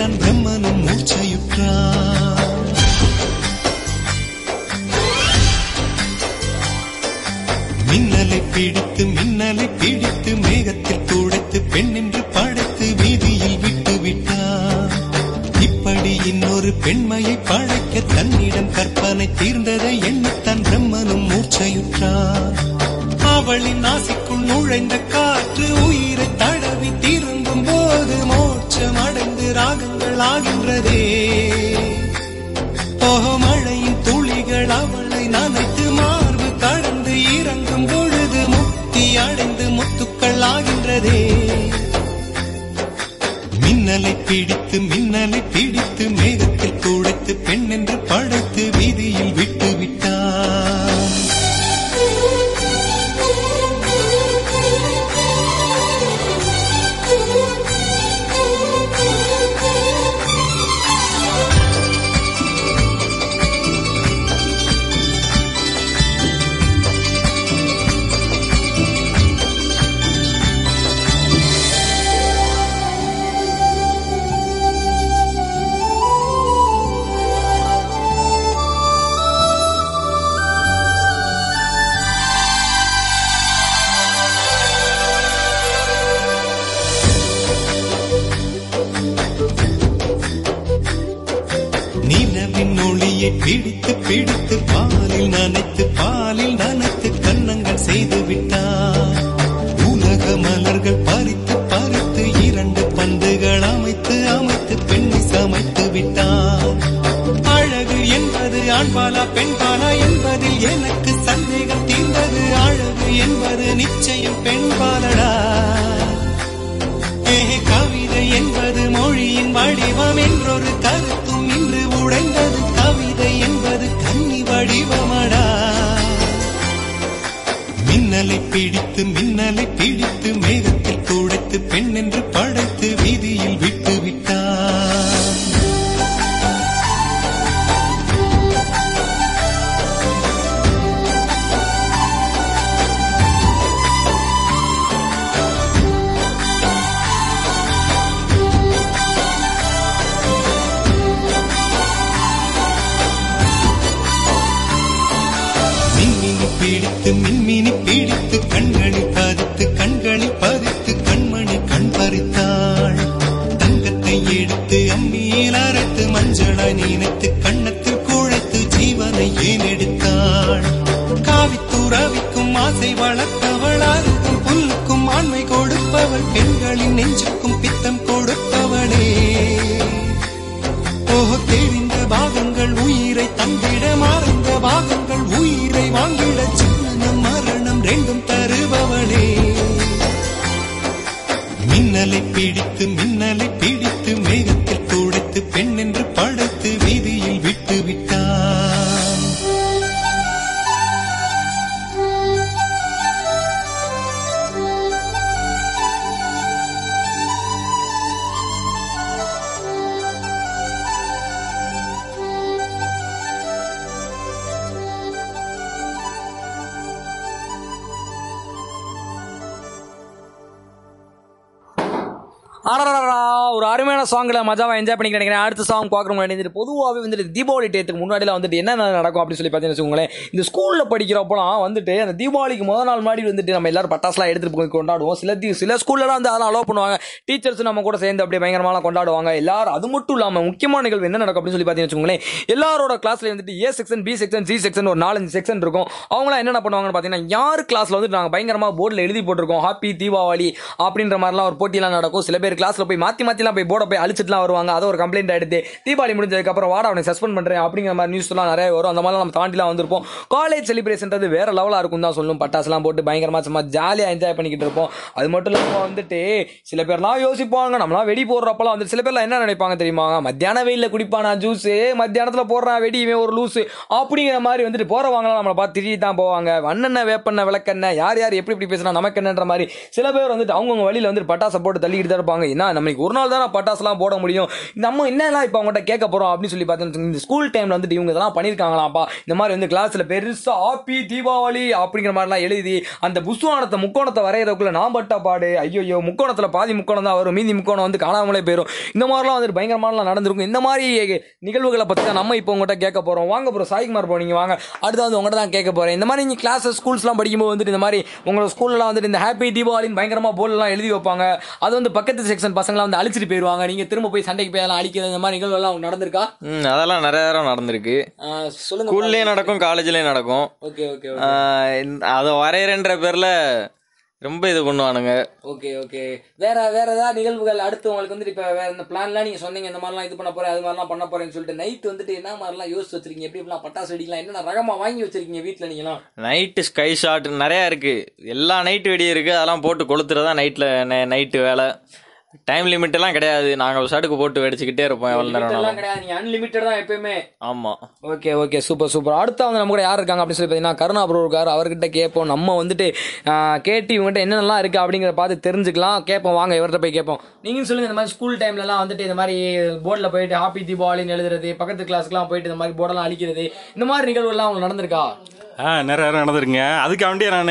எண்ணித்தான் பிரம்மனும் மூச்சையுற்றான் மின்னலை பிடித்து மின்னலை பிடித்து மேகத்தில் துடைத்து பெண் என்று படைத்து வீதியில் விட்டு விட்டார் இப்படி இன்னொரு பெண்மையை படைக்க தன்னிடம் கற்பனை தீர்ந்ததை எண்ணித்தான் பிரம்மனும் மூர்ச்சையுற்றார் அவளின் நாசிக்குள் நுழைந்த காற்று உயிரை தடவி திரும்பும் போது மோட்சம் அடைந்து ராகங்கள் ஆகின்றதே ஓஹோ மழையின் துளிகள் அவளை நனைத்து மார்பு கடந்து இறங்கும் பொழுது முக்தி அடைந்து முத்துக்கள் ஆகின்றதே மின்னலை பிடித்து மின்னலை பிடித்து மேகத்தில் துடைத்து பெண் என்று படைத்து வீதியில் விட்டு விட்டான் நிலவின் ஒளியை பிடித்து பிடித்து பாலில் நனைத்து பாலில் நனைத்து கன்னங்கள் செய்து விட்டார் உலக மலர்கள் பறித்து பறித்து இரண்டு பந்துகள் அமைத்து அமைத்து பெண்ணை சமைத்து விட்டார் அழகு என்பது ஆண்பாலா பெண்பாலா என்பதில் எனக்கு சந்தேகம் தீர்ந்தது அழகு என்பது நிச்சயம் பெண்பாலடா ஏ கவிதை என்பது மொழியின் வடிவம் என்றொரு கருத்தும் இன்று உடைந்தது கவிதை என்பது கன்னி வடிவமடா மின்னலை பிடித்து மின்னலை பிடித்து மேகத்தில் துடைத்து பெண் என்று படைத்து வீதியில் விட்டு விட்டார் மின்மினி பிடித்து மின்மினி பிடித்து கண்களில் பதித்து கண்களில் பதித்து கண்மணி கண் பறித்தாள் தங்கத்தை எடுத்து அம்மியில் அரைத்து மஞ்சளாய் நினைத்து கண்ணத்தில் குழைத்து ஜீவனை ஏன் எடுத்தாள் காவித்துறவிக்கும் ஆசை வளர்த்தவள் அருகும் புல்லுக்கும் ஆண்மை கொடுப்பவள் பெண்களின் நெஞ்சுக்கும் பித்தம் கொடுப்பவளே ஓஹோ தெரிந்த பாகங்கள் உயிரை தந்திட மறந்த பாகங்கள் உயிரை வாங்கிட சின்னம் மரணம் ரெண்டும் தருபவளே மின்னலை பிடித்து மின்னலை பிடித்து மேகத்தில் துடைத்து பெண் என்று படைத்து வீதியில் விட்டு விட்டான் அடடடடா, ஒரு அருமையான சாங்ல மஜாவா என்ஜாய் பண்ணி நினைக்கிறேன் அடுத்த சாங் பார்க்குற முன்னாடி பொதுவாகவே வந்துட்டு தீபாவளி டேத்துக்கு முன்னாடிலாம் வந்துட்டு என்ன நடக்கும் அப்படின்னு சொல்லி பார்த்தீங்கன்னு வச்சுக்கோங்களேன் இந்த ஸ்கூலில் படிக்கிறப்பலாம் வந்துட்டு அந்த தீபாவளிக்கு முதல் நாள் முன்னாடி வந்துட்டு நம்ம எல்லாரும் பட்டாசுலாம் எடுத்துட்டு போய் கொண்டாடுவோம் சில தி- சில ஸ்கூல்லலாம் வந்து அதெல்லாம் அலோவ் பண்ணுவாங்க டீச்சர்ஸ் நம்ம கூட சேர்ந்து அப்படியே பயங்கரமாலாம் கொண்டாடுவாங்க எல்லாரும் அது மட்டும் இல்லாமல் முக்கியமான நிகழ்வு என்ன நடக்கும் அப்படின்னு சொல்லி பார்த்தீங்கன்னு வச்சுக்கோங்களேன் எல்லாரோட கிளாஸ்ல வந்துட்டு A section B section C section ஒரு நாலஞ்சு செக்ஷன் இருக்கும் அவங்களாம் என்னென்ன பண்ணுவாங்கன்னு பார்த்தீங்கன்னா யார் கிளாஸ்ல வந்து நாங்கள் பயங்கரமாக போர்டில் எழுதி போட்டிருக்கோம் ஹாப்பி தீபாவளி அப்படின்ற மாதிரிலாம் ஒரு போட்டியெல்லாம் நடக்கும் சில பேர் கிளாஸ்ல போய் மாற்றி மாற்றிலாம் போய் போர்டை போய் அழிச்சிட்டுலாம் வருவாங்க அதை ஒரு கம்ப்ளைண்ட் எடுத்து தீபாவளி முடிஞ்சதுக்கப்புறம் வாடா அவனை சஸ்பெண்ட் பண்ணுறேன் அப்படிங்கிற மாதிரி நியூஸ்லாம் நிறைய வரும் அந்த மாதிரிலாம் நம்ம தாண்டிலாம் வந்திருப்போம் காலேஜ் செலிப்ரேஷன்றது வேற லெவலாக இருக்கும் தான் சொல்லும் பட்டாசுலாம் போட்டு பயங்கரமாக சும்மா ஜாலியாக என்ஜாய் பண்ணிக்கிட்டு இருப்போம் அது மட்டும் இல்லாமல் வந்துட்டு சில பேர்லாம் யோசிப்பாங்க நம்மளாம் வெடி போடுறப்பலாம் வந்து சில பேர்லாம் என்ன நினைப்பாங்க தெரியுமா மத்தியான வெயிலில் குடிப்பானா ஜூஸு மத்தியானத்தில் போடுறான் வெடி இவன் ஒரு லூஸு அப்படிங்கிற மாதிரி வந்துட்டு போகிறவங்களாம் நம்மளை பார்த்து திட்டி தான் போவாங்க வண்ணெண்ணெய் வேப்பெண்ணெய் விளக்கெண்ணெய் யார் யார் எப்படி எப்படி பேசுனா நமக்கு என்னன்ற மாதிரி சில பேர் வந்துட்டு அவங்கவுங்க வழியில் வந்துட்டு பட்டாசை போட்டு தள்ளிக்கிட்டு தான் இருப்பாங்க என்ன நம்ம இன்னைக்கு ஒரு நாள் நம்மளால தான் பட்டாசுலாம் போட முடியும் நம்ம என்னெல்லாம் இப்போ அவங்ககிட்ட கேட்க போறோம் அப்படின்னு சொல்லி பார்த்தீங்கன்னா இந்த ஸ்கூல் டைம்ல வந்துட்டு இவங்க இதெல்லாம் பண்ணியிருக்காங்களாப்பா இந்த மாதிரி வந்து கிளாஸ்ல பெருசா ஹாப்பி தீபாவளி அப்படிங்கிற மாதிரிலாம் எழுதி அந்த புஸ்வானத்தை முக்கோணத்தை வரைகிறதுக்குள்ள நான் பட்ட பாடு ஐயோ முக்கோணத்துல பாதி முக்கோணம் தான் வரும் மீதி முக்கோணம் வந்து காணாமலே போயிடும் இந்த மாதிரிலாம் வந்துட்டு பயங்கரமானலாம் நடந்திருக்கும் இந்த மாதிரி நிகழ்வுகளை பற்றி தான் நம்ம இப்போ உங்கள்கிட்ட கேட்க போறோம் வாங்க ப்ரோ சாய்குமார் ப்ரோ நீங்க வாங்க அடுத்து வந்து உங்கள்கிட்ட தான் கேட்க போறேன் இந்த மாதிரி நீங்க கிளாஸஸ் ஸ்கூல்ஸ்லாம் படிக்கும்போது வந்துட்டு இந்த மாதிரி உங்களோட ஸ்கூல்லாம் வந்துட்டு இந்த ஹாப்பி தீபாவளின்னு பயங்கரமா போர்டெல்லாம் எழுதி வைப்பாங்க அது வந்து பக்கத்து செக்ஷன் பசங்களாம் வந்து அழிச்சிட்டு போயிடுவாங்க நீங்க திரும்ப போய் சண்டைக்கு போய் அதெல்லாம் அழிக்கிறது இந்த மாதிரி நிகழ்வுலாம் உங்களுக்கு நடந்திருக்கா ம் அதெல்லாம் நிறைய நேரம் நடந்திருக்கு ஆஹ் சொல்லுங்க ஸ்கூல்லேயும் நடக்கும் காலேஜ்லேயும் நடக்கும் ஓகே ஓகே ஆஹ் இந்த- அதை வரையறன்ற பேர்ல ரொம்ப இது பண்ணுவானுங்க ஓகே ஓகே வேற வேற ஏதாவது நிகழ்வுகள் அடுத்து உங்களுக்கு வந்துட்டு இப்ப வேற இந்த பிளான்லாம் நீங்க சொன்னீங்க இந்த மாதிரிலாம் இது பண்ண போறேன் அது மாதிரிலாம் பண்ண போறேன்னு சொல்லிட்டு நைட் வந்துட்டு என்ன மாதிரிலாம் யோசிச்சு வச்சிருக்கீங்க எப்படி எப்படிலாம் பட்டாசு வெடிக்கலாம் என்னென்ன ரகமா வாங்கி வச்சிருக்கீங்க வீட்ல நீங்களாம் நைட்டு ஸ்கை ஷாட் நிறைய இருக்கு எல்லா நைட்டு வெடி இருக்கு அதெல்லாம் போட்டு கொளுத்துறதா நைட்ல நைட்டு வேலை டைம் லிமிட் எல்லாம் கிடையாது நாங்க ஒரு சடுக்கு போட்டு வெடிச்சுக்கிட்டே இருப்போம் எவ்வளவு நேரம் எல்லாம் வேணாலும். கிடையாது நீங்க அன்லிமிட்டட் தான் எப்பயுமே ஆமா ஓகே ஓகே சூப்பர் சூப்பர் அடுத்து வந்து நம்ம கூட யார் இருக்காங்க அப்படின்னு சொல்லி பார்த்தீங்கன்னா கருணா ப்ரோ இருக்காரு அவர்கிட்ட கேட்போம் நம்ம வந்துட்டு ஆஹ், கேட்டு இவங்ககிட்ட என்னென்னலாம் இருக்கு அப்படிங்கிறத பார்த்து தெரிஞ்சுக்கலாம் கேட்போம் வாங்க இவர்கிட்ட போய் கேட்போம் நீங்களும் சொல்லுங்க இந்த மாதிரி ஸ்கூல் டைம்லலாம் வந்துட்டு இந்த மாதிரி போர்டில் போயிட்டு ஹாப்பி தீபாவளின்னு எழுதுறது பக்கத்து கிளாஸ்க்குலாம் போயிட்டு இந்த மாதிரி போர்டெல்லாம் அழிக்கிறது இந்த மாதிரி நிகழ்வுலாம் உங்களுக்கு நடந்திருக்கா ஆ நிறைய நேரம் நடந்திருக்குங்க அதுக்காண்டியே நான்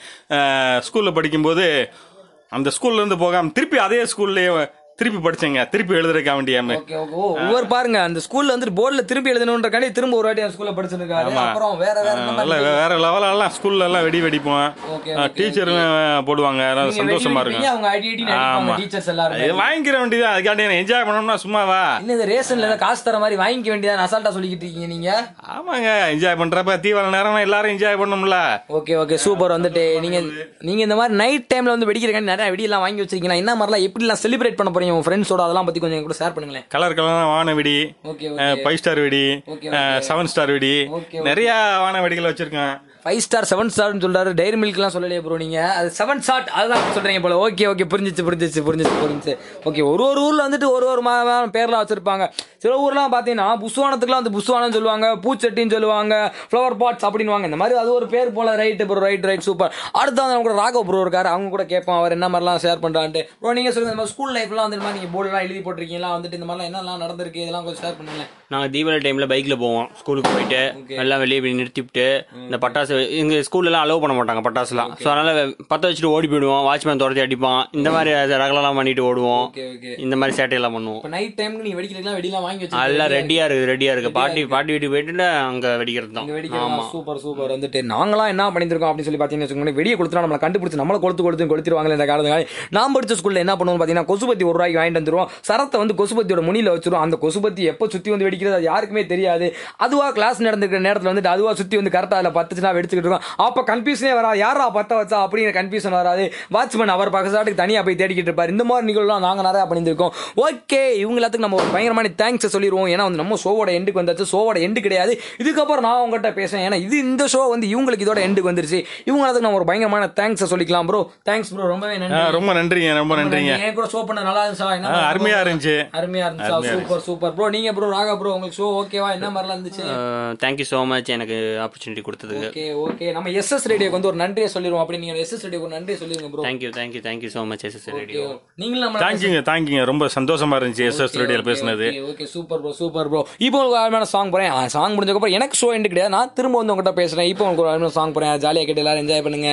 ஸ்கூலில் படிக்கும்போது அந்த ஸ்கூல்ல இருந்து போகாம திருப்பி அதே ஸ்கூல்லையே திருப்பி படிச்சேங்க திருப்பி எழுதுறதுக்கா வேண்டியாம ஓகே ஓகே ஓ ஒவ்வொரு பாருங்க அந்த ஸ்கூல்ல வந்துட்டு போர்டில் திரும்பி எழுதணுன்றக்காண்டி திரும்ப ஒரு வாட்டி அந்த ஸ்கூல்ல படிச்சிருக்காரு ஆமா. அப்புறம் வேற வேற என்ன மாதிரி நல்ல வேற லெவலெல்லாம் ஸ்கூல்ல எல்லாம் வெடி வெடிப்போம் ஓகே, ஓகே, டீச்சர் போடுவாங்க அதனால நீங்க சந்தோஷமா வெடி வெடிப்பீங்க, இருக்கும் அவங்க அடி அடி ஆமா நடிப்பாங்க டீச்சர்ஸ் எல்லாரும் இது வாங்கிக்கிற வேண்டியதான் அதுக்காண்டி என்ஜாய் பண்ணோம்னா சும்மாவா இன்னும் இந்த ரேஷன்ல ஏதாவது காசு தர மாதிரி வாங்கிக்க வேண்டியதான் அசால்ட்டா சொல்லிக்கிட்டு இருக்கீங்க நீங்க ஆமாங்க என்ஜாய் பண்றப்ப தீபாவளி நேரம் எல்லாரும் என்ஜாய் பண்ணும்ல ஓகே ஓகே சூப்பர் வந்துட்டு நீங்க நீங்க இந்த மாதிரி நைட் டைம்ல வந்து வெடிக்கிறக்காண்டி நிறைய வெடியெல்லாம் வாங்கி வச்சிருக்கீங்களா என்ன மாதிரிலாம் எப்படிலாம் செலிப்ரேட் பண்ண போறீங்க உங்க ஃப்ரெண்ட்ஸோட அதெல்லாம் பத்தி கொஞ்சம் என் கூட ஷேர் பண்ணுங்களேன் கலர் கலர் வான வெடி ஓகே ஃபைவ் ஸ்டார் வெடி ஓகே, செவன் ஸ்டார் வெடி ஓகே, நிறைய வான வெடிகள் வச்சிருக்கேன் ஃபைவ் ஸ்டார் செவன் ஸ்டார்னு சொல்றாரு டைரி மில்க்லாம் சொல்லலையே ப்ரோ நீங்க அது செவன் ஸ்டார்ட் அதுதான் சொல்றீங்க போல ஓகே ஓகே புரிஞ்சிச்சு புரிஞ்சிச்சு புரிஞ்சிச்சு புரிஞ்சிச்சு ஓகே ஒரு ஒரு ஊர்ல வந்துட்டு ஒரு ஒரு மா- மா- பேர்லாம் வச்சிருப்பாங்க சில ஊர்லாம் பாத்தீங்கன்னா புஸ்வானத்துக்குலாம் வந்து புஸ்வானம் சொல்லுவாங்க பூச்சட்டின்னு சொல்லுவாங்க ஃப்ளவர் பாட்ஸ் அப்படின்னுவாங்க இந்த மாதிரி அது ஒரு பேர் போல right bro right right super அடுத்து வந்து நம்ம கூட ராகவ் ப்ரோ இருக்காரு அவங்க கூட கேட்போம் அவர் என்ன மாதிரிலாம் ஷேர் பண்றான்ட்டு ப்ரோ நீங்க சொல்லுங்க இந்த மாதிரி ஸ்கூல் லைஃப்லாம் வந்து இந்த மாதிரி நீங்க போர்டுலாம் எழுதி போட்டிருக்கீங்களா வந்துட்டு இந்த மாதிரிலாம் என்னெல்லாம் நடந்திருக்கு இதெல்லாம் கொஞ்சம் ஷேர் பண்ணுங்களேன் நாங்கள் தீபாவளி டைமில் பைக்கில் போவோம் ஸ்கூலுக்கு போயிட்டு எல்லாம் வெளியே போய் நிறுத்திவிட்டு இந்த பட்டாசு எங்கள் ஸ்கூல்லலாம் அலோவ் பண்ண மாட்டாங்க பட்டாசுலாம் ஸோ அதனால் பற்ற வச்சுட்டு ஓடி போயிடுவோம் வாட்ச்மேன் துரத்தி அடிப்பான் இந்த மாதிரி ரகலாம் பண்ணிட்டு ஓடுவோம் ஓகே ஓகே இந்த மாதிரி சேட்டையெல்லாம் பண்ணுவோம் இப்போ நைட் டைம்க்கு நீங்க வெடிக்கிறதுலாம் வெடிலாம் வாங்கி வச்சு எல்லாம் ரெடியாக இருக்குது ரெடியாக இருக்குது பாட்டி பாட்டி வீட்டுக்கு போயிட்டு அங்கே வெடிக்கிறது தான் இங்க வெடிக்கிறதா சூப்பர் சூப்பர் வந்துட்டு நாங்களாம் என்ன பண்ணியிருக்கோம் அப்படின்னு சொல்லி பார்த்தீங்கன்னு வச்சுக்கோங்களேன் வெடியை கொடுத்துட்டா நம்மளை கண்டுபிடிச்சு நம்மளை கொளுத்து கொளுத்து கொளுத்திடுவாங்களே இந்த காலத்துல நான் படிச்ச ஸ்கூல்ல என்ன பண்ணுவோம் பார்த்தீங்கன்னா கொசுபத்தி ஒரு ரூபாய்க்கு வாங்கிட்டு வந்துருவோம் சரத்தை வந்து கொசுபத்தியோட முனியில வச்சிரும் அந்த கொசுபத்தி எப்போ சுத்தி வந்து வெடிக்கிறது அது யாருக்குமே தெரியாது அதுவா கிளாஸ் நடந்துக்கிற நேரத்தில் வந்துட்டு அதுவா சுத்தி வந்து கரெக்டாக அதில் பத்துச்சுனா வெடிச்சுக்கிட்டு இருக்கோம் அப்போ கன்ஃபியூஷனே வராது யாரா பத்த வச்சா அப்படிங்கிற கன்ஃபியூஷன் வராது வாட்ச்மேன் அவர் பக்கசாட்டுக்கு தனியாக போய் தேடிக்கிட்டு இருப்பார் இந்த மாதிரி நிகழ்வுலாம் நாங்கள் நிறையா பண்ணியிருக்கோம் ஓகே இவங்க எல்லாத்துக்கும் நம்ம ஒரு பயங்கரமான தேங்க்ஸ் சொல்லிடுவோம் ஏன்னா வந்து நம்ம ஷோவோட எண்டுக்கு வந்தாச்சு ஷோவோட எண்டு கிடையாது இதுக்கப்புறம் நான் உங்ககிட்ட பேசுறேன் ஏன்னா இது இந்த ஷோ வந்து இவங்களுக்கு இதோட எண்டுக்கு வந்துருச்சு இவங்க எல்லாத்துக்கும் நம்ம ஒரு பயங்கரமான தேங்க்ஸ் சொல்லிக்கலாம் ப்ரோ தேங்க்ஸ் ப்ரோ ரொம்பவே ஆ, நன்றி ரொம்ப நன்றிங்க ரொம்ப நன்றிங்க என் கூட ஷோ பண்ண நல்லா இருந்துச்சா என்ன ஆ, அருமையா இருந்துச்சு அருமையா இருந்துச்சா சூப்பர் சூப்பர் ப்ரோ நீங்க ப்ரோ ராகா ப்ரோ உங்களுக்கு ஷோ ஓகேவா என்ன மாதிரிலாம் இருந்துச்சு தேங்க்யூ ஸோ மச் எனக்கு ஆப்பர்ச்சுனிட்டி கொடுத்ததுக்கு ஓகே ஓகே நம்ம எஸ்எஸ் ரேடியோக்கு வந்து ஒரு நன்றியை சொல்லிடுவோம் அப்படி நீங்க எஸ்எஸ் ரேடியோக்கு ஒரு நன்றியை சொல்லிருங்க bro thank you thank you thank you so much SS radio நீங்களும் நம்ம தேங்க்யூங்க தேங்க்யூங்க ரொம்ப சந்தோஷமா இருந்துச்சு எஸ் எஸ் ரேடியோல பேசுனது okay super bro super bro இப்போ உங்களுக்கு அருமையான சாங் போறேன் சாங் முடிஞ்சக்கப்புறம் எனக்கு ஷோ எண்டு கிடையாது நான் திரும்ப வந்து உங்ககிட்ட பேசுறேன் இப்போ உங்களுக்கு ஒரு அருமையான சாங் போறேன் ஜாலியாக கேட்டு எல்லாரும் என்ஜாய் பண்ணுங்க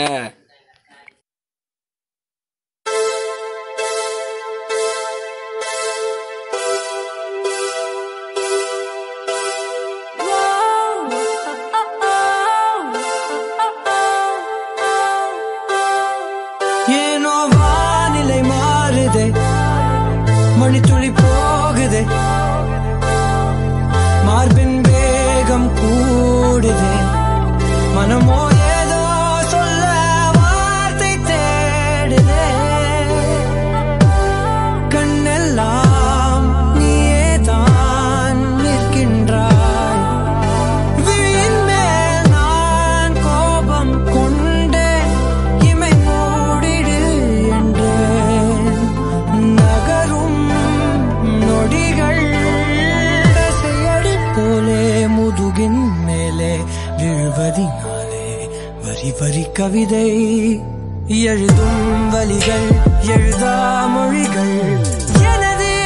ஏனோ வானிலை மாறுதே மணித்துளி போகுதே மார்பின் வேகம் கூடுதே மனமோ ஏதோ சொல்ல வார்த்தை தேடுதே கண்ணெல்லாம் நீயே தான் நிற்கின்றாய் விழியின் மேல் நான் கோபம் கொண்டேன் இமை மூடிடு என்றேன் நகரும் நொடிகள் தசையடி போலே முதுகின் மேலே விழுவதினாலே வரி வரி கவிதை எழுதும் வழிகள் எழுதா மொழிகள் எனது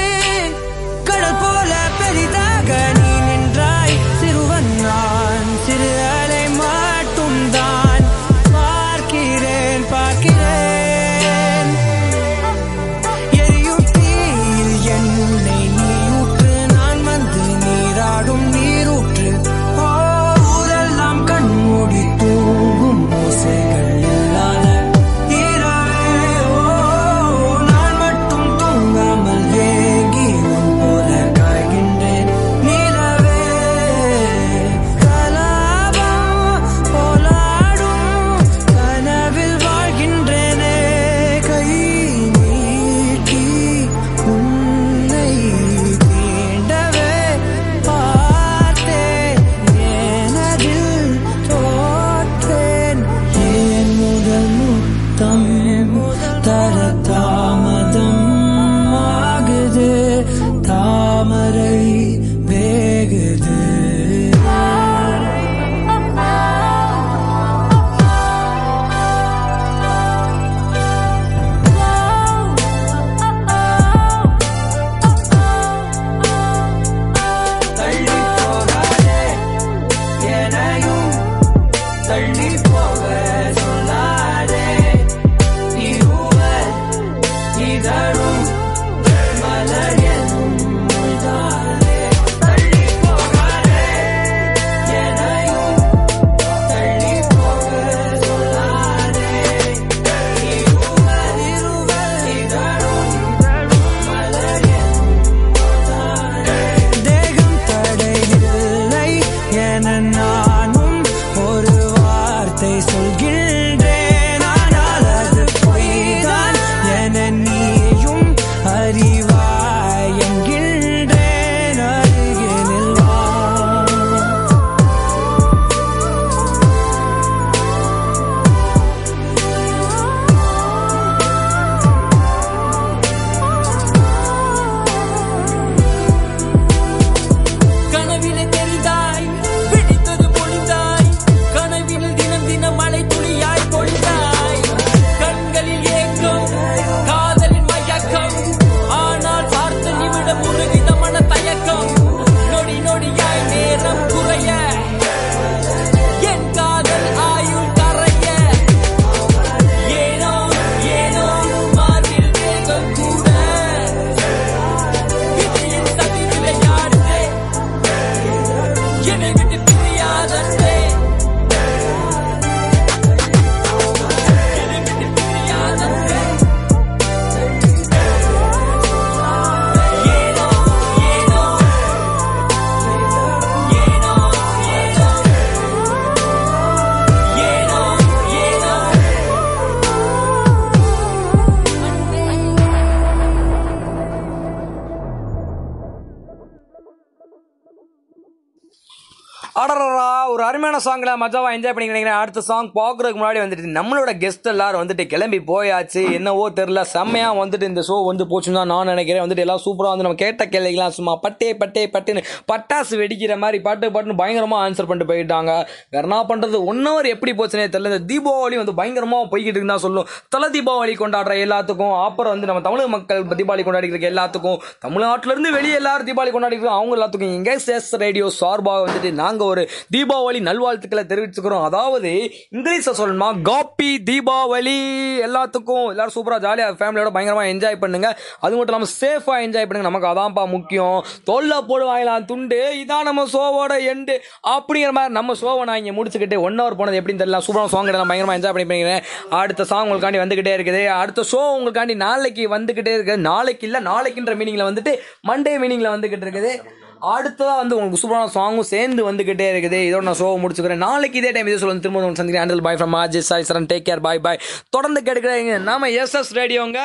அடரா ஒரு அருமையான சாங்ல மஜாவா என்ஜாய் பண்ணிக்கிறேன் அடுத்த சாங் பார்க்கறதுக்கு முன்னாடி வந்துட்டு நம்மளோட கெஸ்ட் எல்லாரும் வந்துட்டு கிளம்பி போயாச்சு என்னவோ தெரியல செம்மையா வந்துட்டு இந்த ஷோ வந்து போச்சுன்னு தான் நான் நினைக்கிறேன் வந்துட்டு எல்லாம் சூப்பரா வந்து நம்ம கேட்ட கேள்விகளாம் சும்மா பட்டே பட்டே பட்டுன்னு பட்டாசு வெடிக்கிற மாதிரி பட்டு பட்டுன்னு பயங்கரமா ஆன்சர் பண்ணிட்டு போயிட்டாங்க வேற என்ன பண்றது ஒன் ஹவர் எப்படி போச்சுனே தெரியல இந்த தீபாவளி வந்து பயங்கரமா போய்கிட்டு இருக்குன்னு தான் சொல்லும் தலை தீபாவளி கொண்டாடுற எல்லாத்துக்கும் அப்புறம் வந்து நம்ம தமிழக மக்கள் தீபாவளி கொண்டாடிக்கிற எல்லாத்துக்கும் தமிழ்நாட்டுல இருந்து வெளியே எல்லாரும் தீபாவளி கொண்டாடிக்கிறோம் அவங்க எல்லாத்துக்கும் எங்க எஸ் ரேடியோ சார்பாக வந்துட்டு நாங்க ஒரு தீபாவளி நல்வாழ்த்துக்களை தெரிவிச்சுக்கிறோம் அதாவது இங்கிலீஷ்ல சொல்லணுமா காப்பி தீபாவளி எல்லாத்துக்கும் எல்லாரும் சூப்பரா ஜாலியா ஃபேமிலியோட பயங்கரமா என்ஜாய் பண்ணுங்க அது மட்டும் இல்லாம சேஃபா என்ஜாய் பண்ணுங்க நமக்கு அதான்ப்பா முக்கியம் தொல்லை போடுவாங்களாம் துண்டு இதான் நம்ம ஷோவோட எண்டு அப்படிங்கிற மாதிரி நம்ம ஷோவை நான் இங்கே முடிச்சுக்கிட்டு ஒன் ஹவர் போனது எப்படின்னு தெரியல சூப்பரான சாங் நான் பயங்கரமா என்ஜாய் பண்ணி பண்ணிக்கிறேன் அடுத்த சாங் உங்களுக்காண்டி வந்துகிட்டே இருக்குது அடுத்த ஷோ உங்களுக்காண்டி நாளைக்கு வந்துகிட்டே இருக்குது நாளைக்கு இல்லை நாளைக்குன்ற மீனிங்ல வந்துட்டு மண்டே மீனிங்ல வந்துகிட்டு இருக்குது அடுத்ததா வந்து உங்களுக்கு சூப்பரான சாங்கும் சேர்ந்து வந்துகிட்டே இருக்குது இதோட நான் ஷோ முடிச்சுக்கிறேன் நாளைக்கு இதே டைம் இதே சொல்லுங்க திரும்ப உங்களுக்கு சந்திக்கிறேன் handle boy from RJ Sai Charan take care bye bye தொடர்ந்து கேட்கிறீங்க நாம எஸ் எஸ் ரேடியோங்க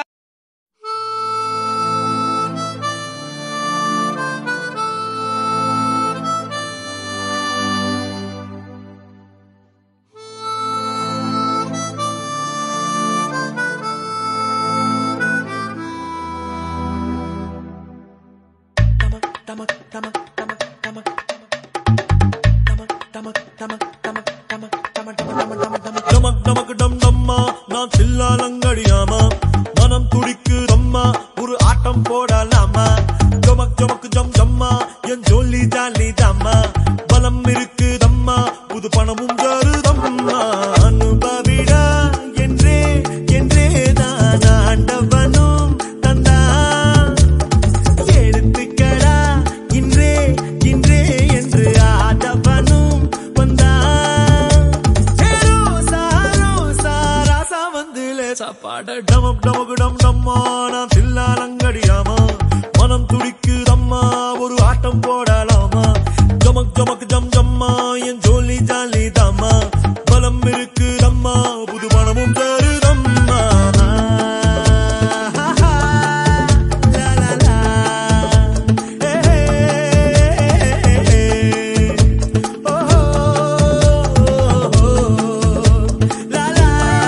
டமக் டமக் டம் டம்மா நான் சில்லாலங்கடியாமா மனம் துடிக்குதம்மா ஒரு ஆட்டம் போடலாமா ஜமக் ஜமக் ஜம் ஜம்மா என் ஜோலி ஜாலி தாம்மா பலம் இருக்குதம்மா புது பணமும் தருதம்மா அனுபவிடா என்றே என்றே தான் ஆண்டவனும் தந்தான் எடுத்துக்கடா இன்றே இன்றே என்று ஆதவனும் வந்தான் ஹேரோ சாரோ சாராசா வந்து லேசா பாட டமக் டமக் டம் டம்மா நான் தில்லாலங்கடியாமா மனம் துடிக்குதம்மா ஒரு ஆட்டம் போடலாமா ஜமக் ஜமக் ஜம் ஜம்மா என் ஜோலி ஜாலி தாம்மா பலம் இருக்குதம்மா புது மனமும் தருதம்மா லா லா லா ஏ ஓ லா லா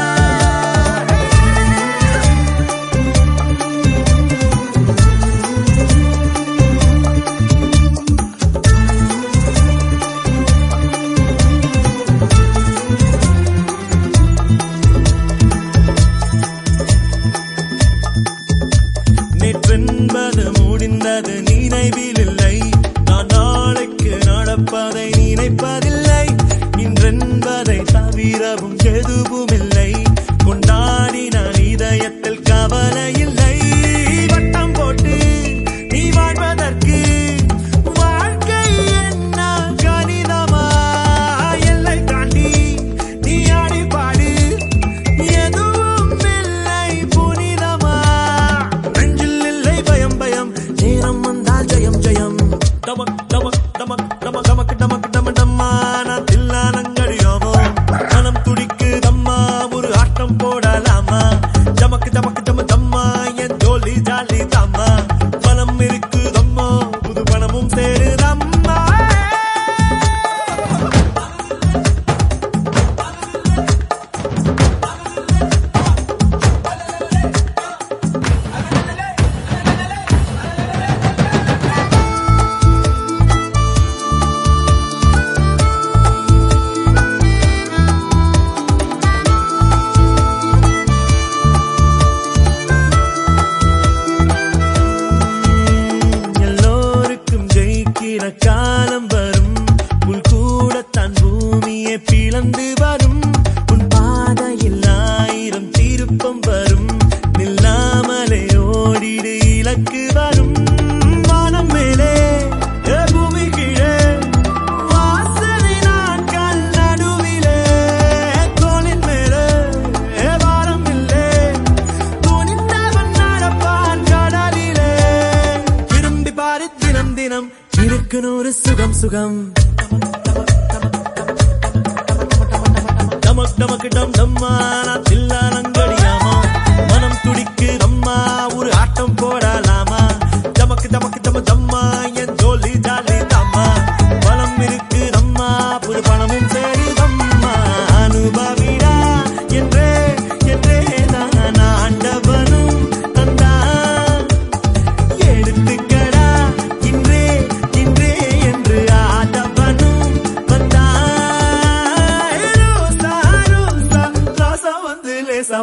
நேற்றென்பது முடிந்தது நினைவில் இல்லை நான் நாளைக்கு நடப்பதை நினைப்பதில்லை இன்றென்பதை தவிரவும் எதுவும் இல்லை கொண்டாடி நான் இதயத்தில் கவலை இல்லை வட்டம் போட்டு நீ வாழ்வதற்கு வாழ்க்கை என்ன கணிதமா எல்லை தாண்டி நீ ஆடி பாடு எதுவும் இல்லை புனிதமா நெஞ்சில் இல்லை பயம் பயம் நேரம் வந்தால் ஜெயம் ஜெயம் டமக் டமக் டமக் டமக் டமக் டமக் டம டம்மா நான் தில்லானங்கடியோமோ மனம் துடிக்கு தம்மா ஒரு ஆட்டம் போடலாமா ஜமக்கு ஜமக்கு ஜம தம்மா என் ஜோலி ஜாலி தாம்மா பணம் இருக்கு தம்மா புது பணமும் சேருதம்மா எல்லோருக்கும் ஜெயிக்கிற காலம் வரும் புல் கூடத்தான் பூமியை பிளந்து வரும் உன் பாதையில் ஆயிரம் திருப்பம் வரும் நில்லாமலே ஓடிடு இலக்கு வரும் வானம் மேலே ஏ பூமி கீழே வாசனை நாட்கள் நடுவிலே தோளின் மேலே ஏ வாரம் இல்லை துணிந்தவன் நடப்பான் கடலிலே திரும்பி பாரு தினம் தினம் இருக்கு நூறு சுகம் சுகம் டமக் டமக் டம் டம்மா நான் தில்லாலங்கடியாமா மனம் துடிக்கு அம்மா ஒரு ஆட்டம் போடலாமா ஜமக்கு ஜமக்கு ஜம ஜம்மா என் ஜோலி ஜாலி தாம்மா பலம் இருக்கு அம்மா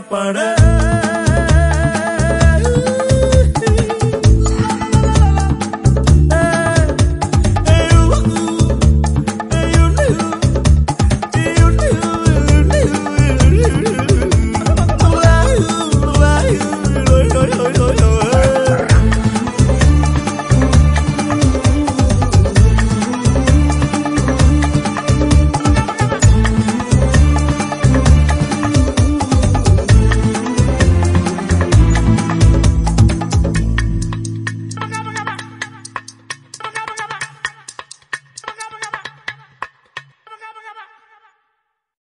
சாப்பாட